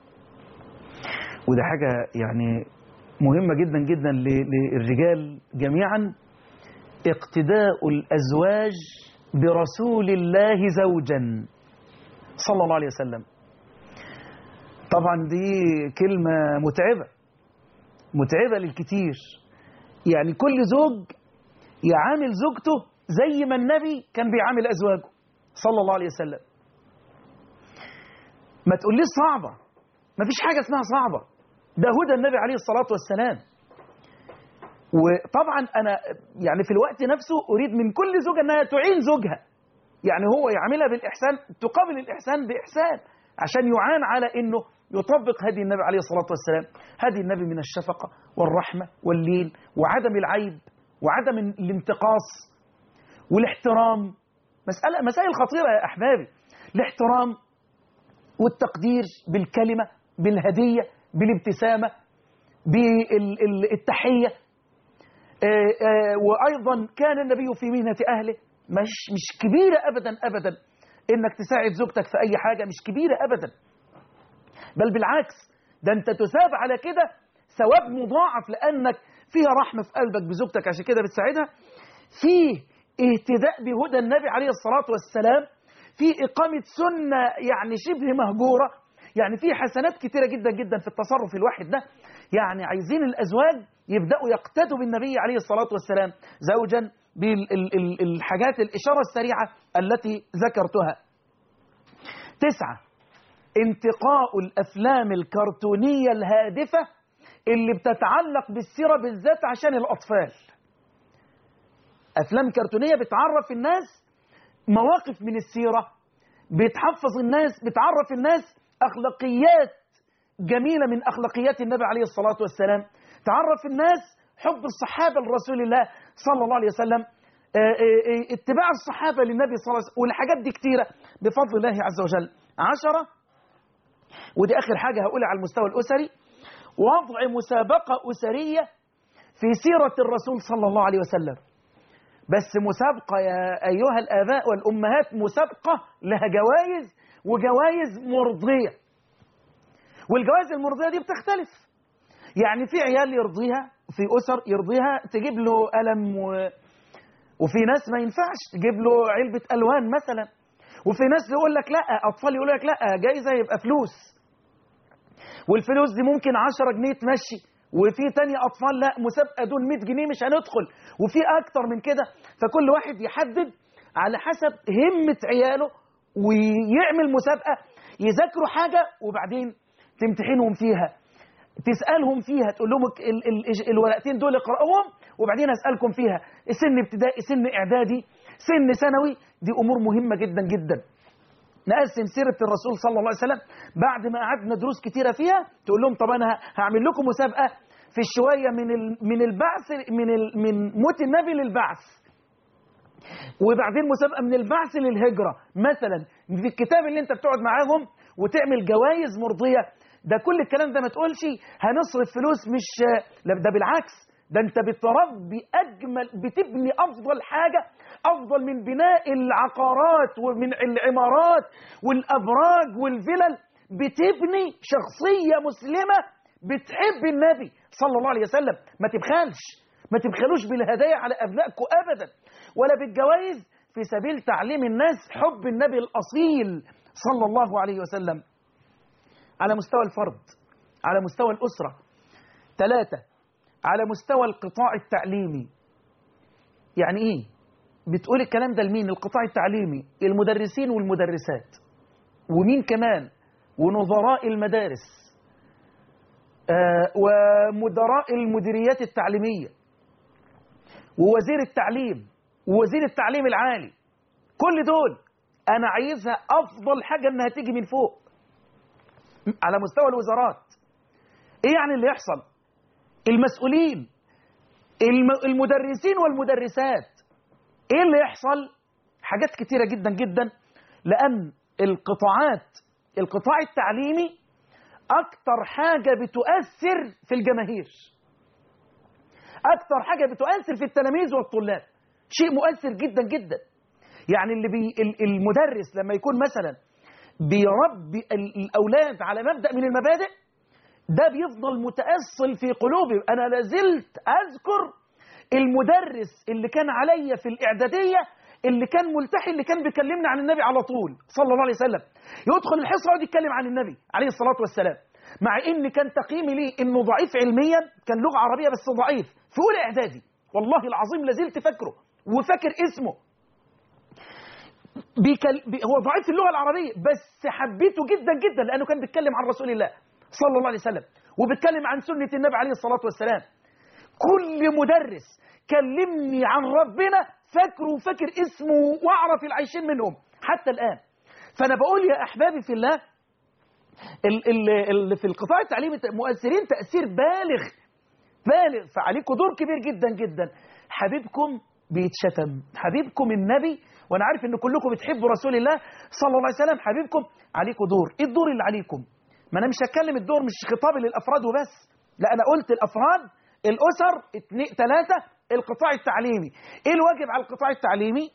وده حاجة يعني مهمة جدا جدا ل- للرجال جميعا اقتداء الأزواج برسول الله زوجا صلى الله عليه وسلم طبعا دي كلمة متعبة متعبة للكتير يعني كل زوج يعامل زوجته زي ما النبي كان بيعامل أزواجه صلى الله عليه وسلم ما تقوليش صعبة ما فيش حاجة اسمها صعبة ده هدى النبي عليه الصلاة والسلام وطبعا أنا يعني في الوقت نفسه أريد من كل زوجة أنها تعين زوجها يعني هو يعملها بالإحسان تقابل الإحسان بإحسان عشان يعان على أنه يطبق هدي النبي عليه الصلاة والسلام هدي النبي من الشفقة والرحمة واللين وعدم العيب وعدم الانتقاص والاحترام مسألة مسائل خطيرة يا أحبابي الاحترام والتقدير بالكلمة بالهدية بالابتسامة بالتحية آه، آه، وأيضا كان النبي في مهنة أهله مش مش كبيرة أبدا أبدا إنك تساعد زوجتك في أي حاجة مش كبيرة أبدا بل بالعكس ده أنت تثاب على كده ثواب مضاعف لأنك فيها رحمة في قلبك بزوجتك عشان كده بتساعدها فيه اهتداء بهدى النبي عليه الصلاة والسلام في إقامة سنة يعني شبه مهجورة يعني في حسنات كتيرة جدا جدا في التصرف الواحد ده يعني عايزين الأزواج يبدأوا يقتدوا بالنبي عليه الصلاة والسلام زوجا بالحاجات الإشارة السريعة التي ذكرتها تسعة انتقاء الأفلام الكرتونية الهادفة اللي بتتعلق بالسيرة بالذات عشان الأطفال أفلام كرتونية بتعرف الناس مواقف من السيرة بتحفظ الناس بتعرف الناس أخلاقيات جميلة من أخلاقيات النبي عليه الصلاة والسلام تعرف الناس حب الصحابة لرسول الله صلى الله عليه وسلم آه، آه، آه، اتباع الصحابة للنبي صلى الله عليه وسلم والحاجات دي كتيرة بفضل الله عز وجل عشرة ودي آخر حاجة هقولها على المستوى الأسري وضع مسابقة أسرية في سيرة الرسول صلى الله عليه وسلم بس مسابقة يا أيها الآباء والأمهات مسابقة لها جوائز وجوائز مرضية والجوائز المرضية دي بتختلف يعني في عيال يرضيها في أسر يرضيها تجيب له قلم و... وفي ناس ما ينفعش تجيب له علبة ألوان مثلا وفي ناس يقول لك لا أطفال يقول لك لا جايزة يبقى فلوس والفلوس دي ممكن 10 جنيه تمشي وفي تاني أطفال لا مسابقة دول 100 جنيه مش هندخل وفي أكتر من كده فكل واحد يحدد على حسب همة عياله ويعمل مسابقة يذاكروا حاجة وبعدين تمتحنهم فيها تسألهم فيها تقول لهم ال ال الورقتين دول اقرأوهم وبعدين أسألكم فيها سن ابتدائي سن إعدادي سن ثانوي دي أمور مهمة جدا جدا نقسم سيرة الرسول صلى الله عليه وسلم بعد ما قعدنا دروس كتيرة فيها تقول لهم طب أنا هعمل لكم مسابقة في شوية من ال- من البعث من ال- من موت النبي للبعث وبعدين مسابقة من البعث للهجرة مثلا في الكتاب اللي انت بتقعد معاهم وتعمل جوائز مرضية ده كل الكلام ده ما تقولش هنصرف فلوس مش لا ده بالعكس ده انت بتربي اجمل بتبني افضل حاجة افضل من بناء العقارات ومن العمارات والابراج والفلل بتبني شخصية مسلمة بتحب النبي صلى الله عليه وسلم ما تبخلش ما تبخلوش بالهدايا على ابنائكم ابدا ولا بالجوائز في سبيل تعليم الناس حب النبي الاصيل صلى الله عليه وسلم على مستوى الفرد على مستوى الاسره ثلاثه على مستوى القطاع التعليمي يعني ايه بتقول الكلام ده لمين القطاع التعليمي المدرسين والمدرسات ومين كمان ونظراء المدارس آه، ومدراء المديريات التعليمية ووزير التعليم ووزير التعليم العالي كل دول أنا عايزها أفضل حاجة إنها تيجي من فوق على مستوى الوزارات إيه يعني اللي يحصل المسؤولين الم- المدرسين والمدرسات إيه اللي يحصل حاجات كتيرة جدا جدا لأن القطاعات القطاع التعليمي أكتر حاجة بتؤثر في الجماهير أكتر حاجة بتؤثر في التلاميذ والطلاب شيء مؤثر جدا جدا يعني اللي بي ال- المدرس لما يكون مثلا بيربي ال- الأولاد على مبدأ من المبادئ ده بيفضل متأصل في قلوبهم أنا لازلت أذكر المدرس اللي كان عليا في الإعدادية اللي كان ملتحي اللي كان بيكلمنا عن النبي على طول صلى الله عليه وسلم يدخل الحصة يقعد يتكلم عن النبي عليه الصلاة والسلام مع ان كان تقييمي ليه انه ضعيف علميا كان لغة عربية بس ضعيف في اولى اعدادي والله العظيم لازلت فاكره وفاكر اسمه بيكل... بي... هو ضعيف في اللغة العربية بس حبيته جدا جدا لأنه كان بيتكلم عن رسول الله صلى الله عليه وسلم وبيتكلم عن سنة النبي عليه الصلاة والسلام كل مدرس كلمني عن ربنا فاكره وفاكر اسمه واعرف العايشين منهم حتى الآن فأنا بقول يا أحبابي في الله ال- ال- اللي في القطاع التعليمي مؤثرين تأثير بالغ بالغ فعليكم دور كبير جدا جدا حبيبكم بيتشتم حبيبكم النبي وانا عارف ان كلكم بتحبوا رسول الله صلى الله عليه وسلم حبيبكم عليكم دور ايه الدور اللي عليكم ما انا مش هتكلم الدور مش خطابي للافراد وبس لا انا قلت الافراد الاسر اتنين ثلاثه القطاع التعليمي ايه الواجب على القطاع التعليمي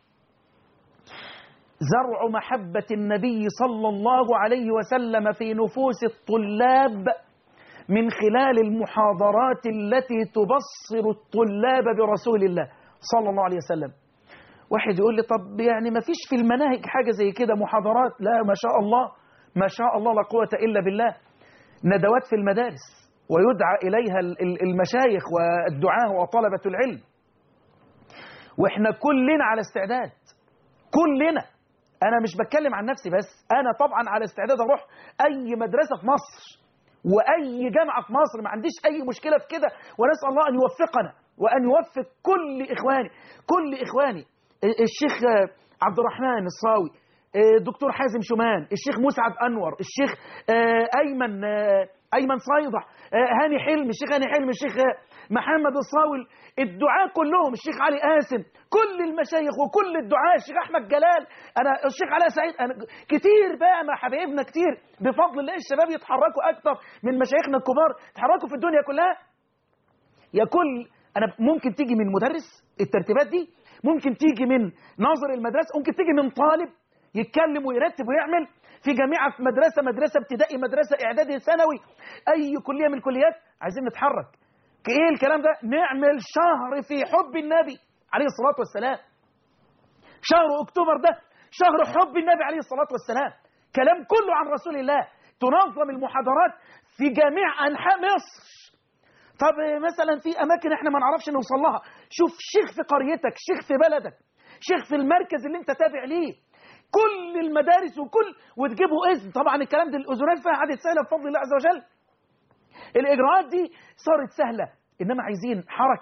زرع محبة النبي صلى الله عليه وسلم في نفوس الطلاب من خلال المحاضرات التي تبصر الطلاب برسول الله صلى الله عليه وسلم واحد يقول لي طب يعني ما فيش في المناهج حاجة زي كده محاضرات لا ما شاء الله ما شاء الله لا قوة إلا بالله ندوات في المدارس ويدعى إليها ال- ال- المشايخ والدعاة وطلبة العلم واحنا كلنا على استعداد كلنا انا مش بتكلم عن نفسي بس انا طبعا على استعداد اروح اي مدرسه في مصر واي جامعه في مصر ما عنديش اي مشكله في كده ونسال الله ان يوفقنا وان يوفق كل اخواني كل اخواني الشيخ عبد الرحمن الصاوي الدكتور حازم شومان الشيخ مسعد انور الشيخ ايمن ايمن صيدح هاني حلمي الشيخ هاني حلمي الشيخ محمد الصاوي الدعاء كلهم الشيخ علي قاسم كل المشايخ وكل الدعاء الشيخ احمد جلال انا الشيخ علاء سعيد أنا كتير بقى مع حبايبنا كتير بفضل الله الشباب يتحركوا اكتر من مشايخنا الكبار يتحركوا في الدنيا كلها يا كل انا ممكن تيجي من مدرس الترتيبات دي ممكن تيجي من ناظر المدرسه ممكن تيجي من طالب يتكلم ويرتب ويعمل في جامعه في مدرسه مدرسه ابتدائي مدرسه اعدادي ثانوي اي كليه من الكليات عايزين نتحرك ايه الكلام ده نعمل شهر في حب النبي عليه الصلاه والسلام شهر اكتوبر ده شهر حب النبي عليه الصلاه والسلام كلام كله عن رسول الله تنظم المحاضرات في جميع انحاء مصر طب مثلا في اماكن احنا ما نعرفش نوصل لها شوف شيخ في قريتك شيخ في بلدك شيخ في المركز اللي انت تابع ليه كل المدارس وكل وتجيبوا اذن طبعا الكلام ده الاذونات فيها عادت سهله بفضل الله عز وجل الاجراءات دي صارت سهله انما عايزين حركه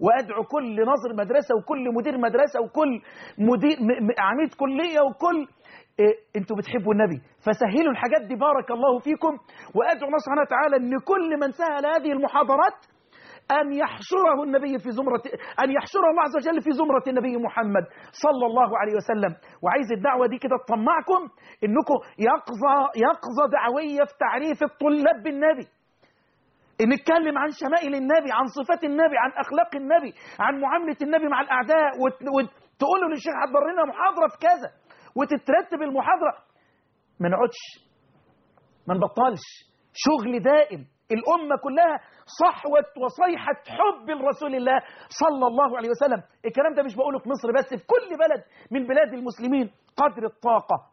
وادعو كل ناظر مدرسه وكل مدير مدرسه وكل مدير م- م- عميد كليه وكل إيه انتوا بتحبوا النبي فسهلوا الحاجات دي بارك الله فيكم وادعو الله سبحانه وتعالى ان كل من سهل هذه المحاضرات أن يحشره النبي في زمرة أن يحشره الله عز وجل في زمرة النبي محمد صلى الله عليه وسلم وعايز الدعوة دي كده تطمعكم إنكم يقظة يقظة دعوية في تعريف الطلاب بالنبي نتكلم عن شمائل النبي عن صفات النبي عن أخلاق النبي عن معاملة النبي مع الأعداء وت- وتقولوا للشيخ حضر لنا محاضرة في كذا وتترتب المحاضرة ما نقعدش ما نبطلش شغل دائم الأمة كلها صحوة وصيحة حب لرسول الله صلى الله عليه وسلم الكلام ده مش بقوله في مصر بس في كل بلد من بلاد المسلمين قدر الطاقة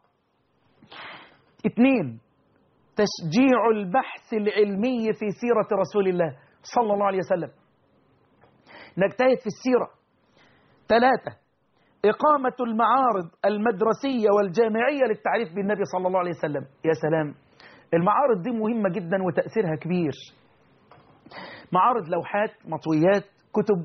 اثنين تشجيع البحث العلمي في سيرة رسول الله صلى الله عليه وسلم نجتهد في السيرة ثلاثة إقامة المعارض المدرسية والجامعية للتعريف بالنبي صلى الله عليه وسلم يا سلام المعارض دي مهمة جدا وتأثيرها كبير معارض لوحات مطويات كتب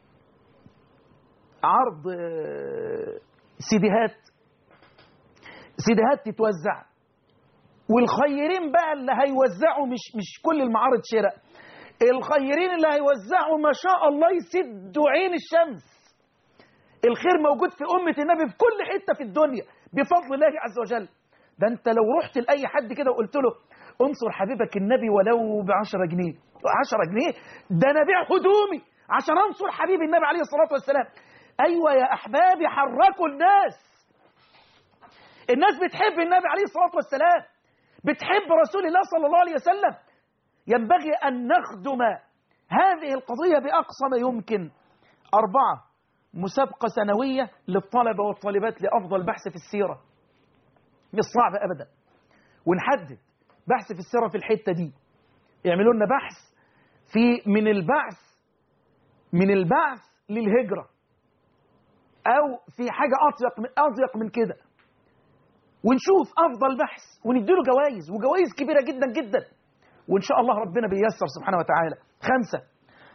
عرض آه، سيديهات سيديهات تتوزع والخيرين بقى اللي هيوزعوا مش مش كل المعارض شراء الخيرين اللي هيوزعوا ما شاء الله يسدوا عين الشمس الخير موجود في أمة النبي في كل حتة في الدنيا بفضل الله عز وجل ده انت لو رحت لأي حد كده وقلت له انصر حبيبك النبي ولو بعشرة جنيه عشرة جنيه ده انا بيع هدومي عشان انصر حبيب النبي عليه الصلاة والسلام ايوه يا احبابي حركوا الناس الناس بتحب النبي عليه الصلاة والسلام بتحب رسول الله صلى الله عليه وسلم ينبغي أن نخدم هذه القضية بأقصى ما يمكن أربعة مسابقة سنوية للطلبة والطالبات لأفضل بحث في السيرة مش صعب أبدا ونحدد بحث في السيرة في الحتة دي يعملوا لنا بحث في من البعث من البعث للهجرة أو في حاجة أضيق من أضيق من كده ونشوف أفضل بحث ونديله جوائز وجوائز كبيرة جدا جدا وإن شاء الله ربنا بيسر سبحانه وتعالى خمسة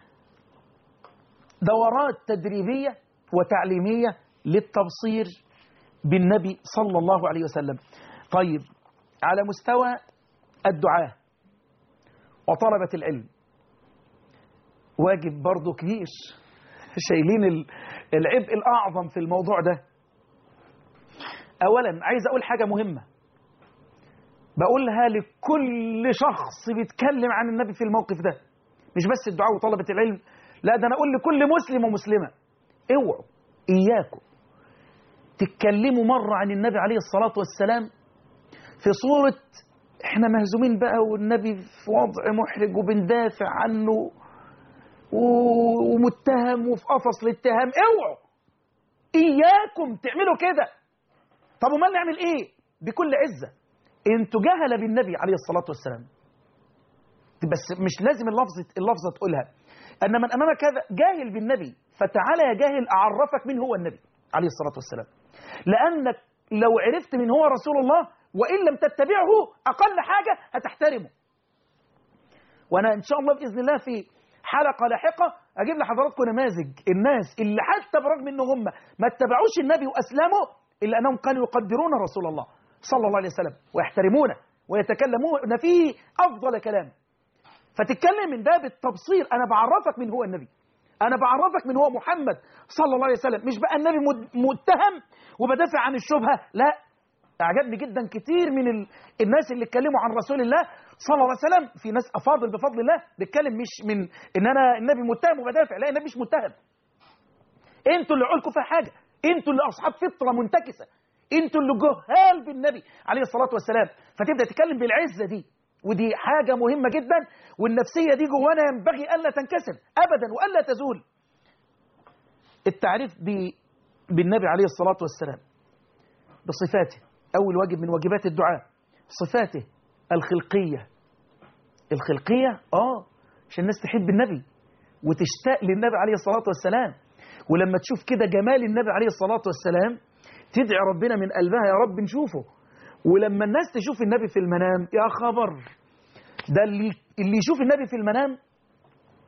دورات تدريبية وتعليمية للتبصير بالنبي صلى الله عليه وسلم طيب على مستوى الدعاة وطلبة العلم واجب برضه كبير شايلين ال- العبء الأعظم في الموضوع ده أولا عايز أقول حاجة مهمة بقولها لكل شخص بيتكلم عن النبي في الموقف ده مش بس الدعاء وطلبة العلم لا ده أنا أقول لكل مسلم ومسلمة اوعوا إياكم تتكلموا مرة عن النبي عليه الصلاة والسلام في صورة احنا مهزومين بقى والنبي في وضع محرج وبندافع عنه و- ومتهم وفي قفص الاتهام اوعوا اياكم تعملوا كده طب امال نعمل ايه بكل عزه انتوا جهله بالنبي عليه الصلاه والسلام بس مش لازم اللفظه اللفظه تقولها ان من امامك هذا جاهل بالنبي فتعالى يا جاهل اعرفك من هو النبي عليه الصلاه والسلام لانك لو عرفت من هو رسول الله وان لم تتبعه اقل حاجه هتحترمه وانا ان شاء الله باذن الله في حلقه لاحقه اجيب لحضراتكم نماذج الناس اللي حتى برغم ان هم ما اتبعوش النبي واسلموا الا انهم كانوا يقدرون رسول الله صلى الله عليه وسلم ويحترمونه ويتكلمون فيه افضل كلام فتتكلم من ده بالتبصير انا بعرفك من هو النبي انا بعرفك من هو محمد صلى الله عليه وسلم مش بقى النبي مد- متهم وبدافع عن الشبهه لا اعجبني جدا كتير من ال... الناس اللي اتكلموا عن رسول الله صلى الله عليه وسلم في ناس افاضل بفضل الله بيتكلم مش من ان انا النبي متهم وبدافع لا النبي مش متهم انتوا اللي عقولكم فيها حاجه انتوا اللي اصحاب فطره منتكسه انتوا اللي جهال بالنبي عليه الصلاه والسلام فتبدا تتكلم بالعزه دي ودي حاجه مهمه جدا والنفسيه دي جوانا ينبغي الا تنكسر ابدا والا تزول التعريف ب... بالنبي عليه الصلاه والسلام بصفاته اول واجب من واجبات الدعاء صفاته الخلقيه الخلقيه اه عشان الناس تحب النبي وتشتاق للنبي عليه الصلاه والسلام ولما تشوف كده جمال النبي عليه الصلاه والسلام تدعي ربنا من قلبها يا رب نشوفه ولما الناس تشوف النبي في المنام يا خبر ده اللي اللي يشوف النبي في المنام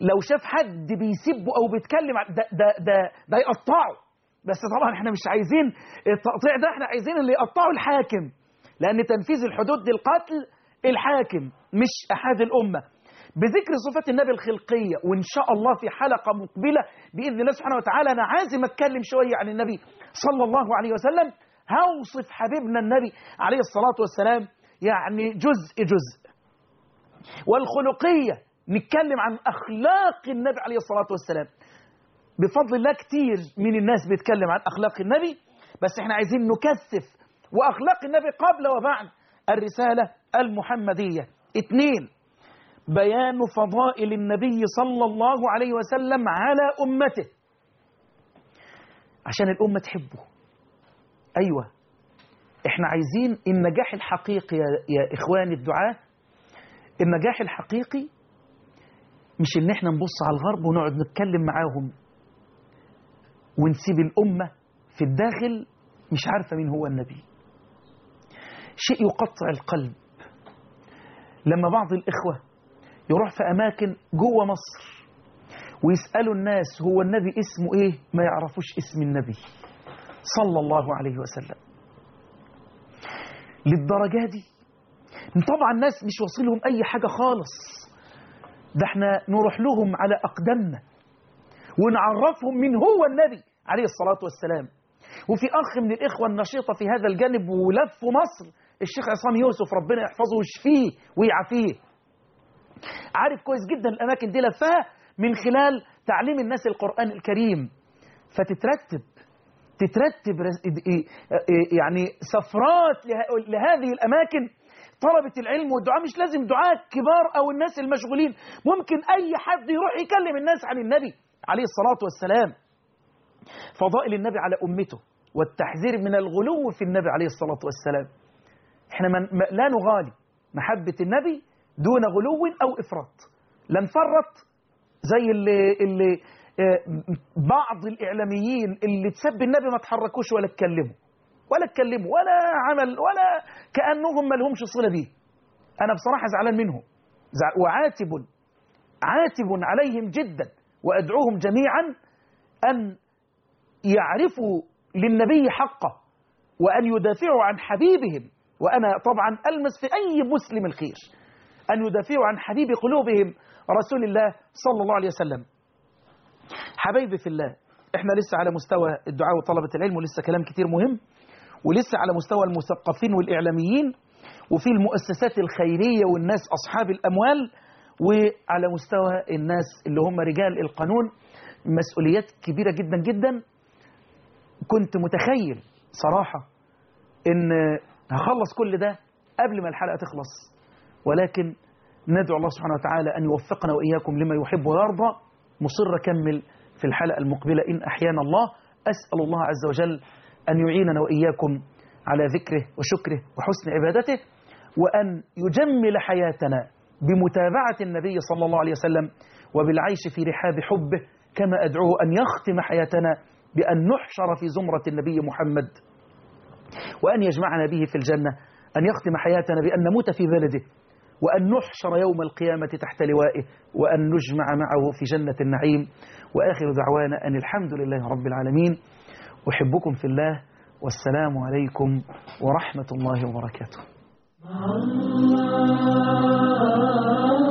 لو شاف حد بيسبه او بيتكلم عن- ده ده ده, ده يقطعه بس طبعا احنا مش عايزين التقطيع ده احنا عايزين اللي يقطعه الحاكم لان تنفيذ الحدود للقتل الحاكم مش احد الامه بذكر صفات النبي الخلقيه وان شاء الله في حلقه مقبله باذن الله سبحانه وتعالى انا عازم اتكلم شويه عن النبي صلى الله عليه وسلم هوصف حبيبنا النبي عليه الصلاه والسلام يعني جزء جزء والخلقيه نتكلم عن اخلاق النبي عليه الصلاه والسلام بفضل الله كتير من الناس بيتكلم عن اخلاق النبي بس احنا عايزين نكثف واخلاق النبي قبل وبعد الرساله المحمديه اثنين بيان فضائل النبي صلى الله عليه وسلم على امته عشان الامه تحبه ايوه احنا عايزين النجاح الحقيقي يا, يا اخواني الدعاه النجاح الحقيقي مش ان احنا نبص على الغرب ونقعد نتكلم معاهم ونسيب الامه في الداخل مش عارفه مين هو النبي شيء يقطع القلب لما بعض الاخوه يروح في اماكن جوه مصر ويسالوا الناس هو النبي اسمه ايه ما يعرفوش اسم النبي صلى الله عليه وسلم للدرجه دي طبعا الناس مش واصلهم اي حاجه خالص ده احنا نروح لهم على اقدامنا ونعرفهم من هو النبي عليه الصلاه والسلام وفي اخ من الاخوه النشيطه في هذا الجانب ولف مصر الشيخ عصام يوسف ربنا يحفظه ويشفيه ويعافيه عارف كويس جدا الاماكن دي لفها من خلال تعليم الناس القران الكريم فتترتب تترتب رز- يعني سفرات له- لهذه الاماكن طلبة العلم والدعاء مش لازم دعاء كبار او الناس المشغولين ممكن اي حد يروح يكلم الناس عن النبي عليه الصلاة والسلام فضائل النبي على امته والتحذير من الغلو في النبي عليه الصلاة والسلام احنا من ما- لا نغالي محبة النبي دون غلو او افراط لا نفرط زي اللي, اللي آه، بعض الاعلاميين اللي تسب النبي ما تحركوش ولا اتكلموا ولا اتكلموا ولا عمل ولا كانهم ما لهمش صله بيه انا بصراحه زعلان منهم زع- وعاتب عاتب عليهم جدا وادعوهم جميعا ان يعرفوا للنبي حقه وان يدافعوا عن حبيبهم وانا طبعا المس في اي مسلم الخير ان يدافعوا عن حبيب قلوبهم رسول الله صلى الله عليه وسلم حبايبي في الله احنا لسه على مستوى الدعاء وطلبة العلم ولسه كلام كتير مهم ولسه على مستوى المثقفين والإعلاميين وفي المؤسسات الخيرية والناس أصحاب الأموال وعلى مستوى الناس اللي هم رجال القانون مسؤوليات كبيرة جدا جدا كنت متخيل صراحة ان هخلص كل ده قبل ما الحلقة تخلص ولكن ندعو الله سبحانه وتعالى أن يوفقنا وإياكم لما يحب ويرضى مصر أكمل في الحلقة المقبلة إن أحيانا الله أسأل الله عز وجل أن يعيننا وإياكم على ذكره وشكره وحسن عبادته وأن يجمل حياتنا بمتابعة النبي صلى الله عليه وسلم وبالعيش في رحاب حبه كما أدعوه أن يختم حياتنا بأن نحشر في زمرة النبي محمد وأن يجمعنا به في الجنة أن يختم حياتنا بأن نموت في بلده وأن نحشر يوم القيامة تحت لوائه وأن نجمع معه في جنة النعيم وآخر دعوانا أن الحمد لله رب العالمين أحبكم في الله والسلام عليكم ورحمة الله وبركاته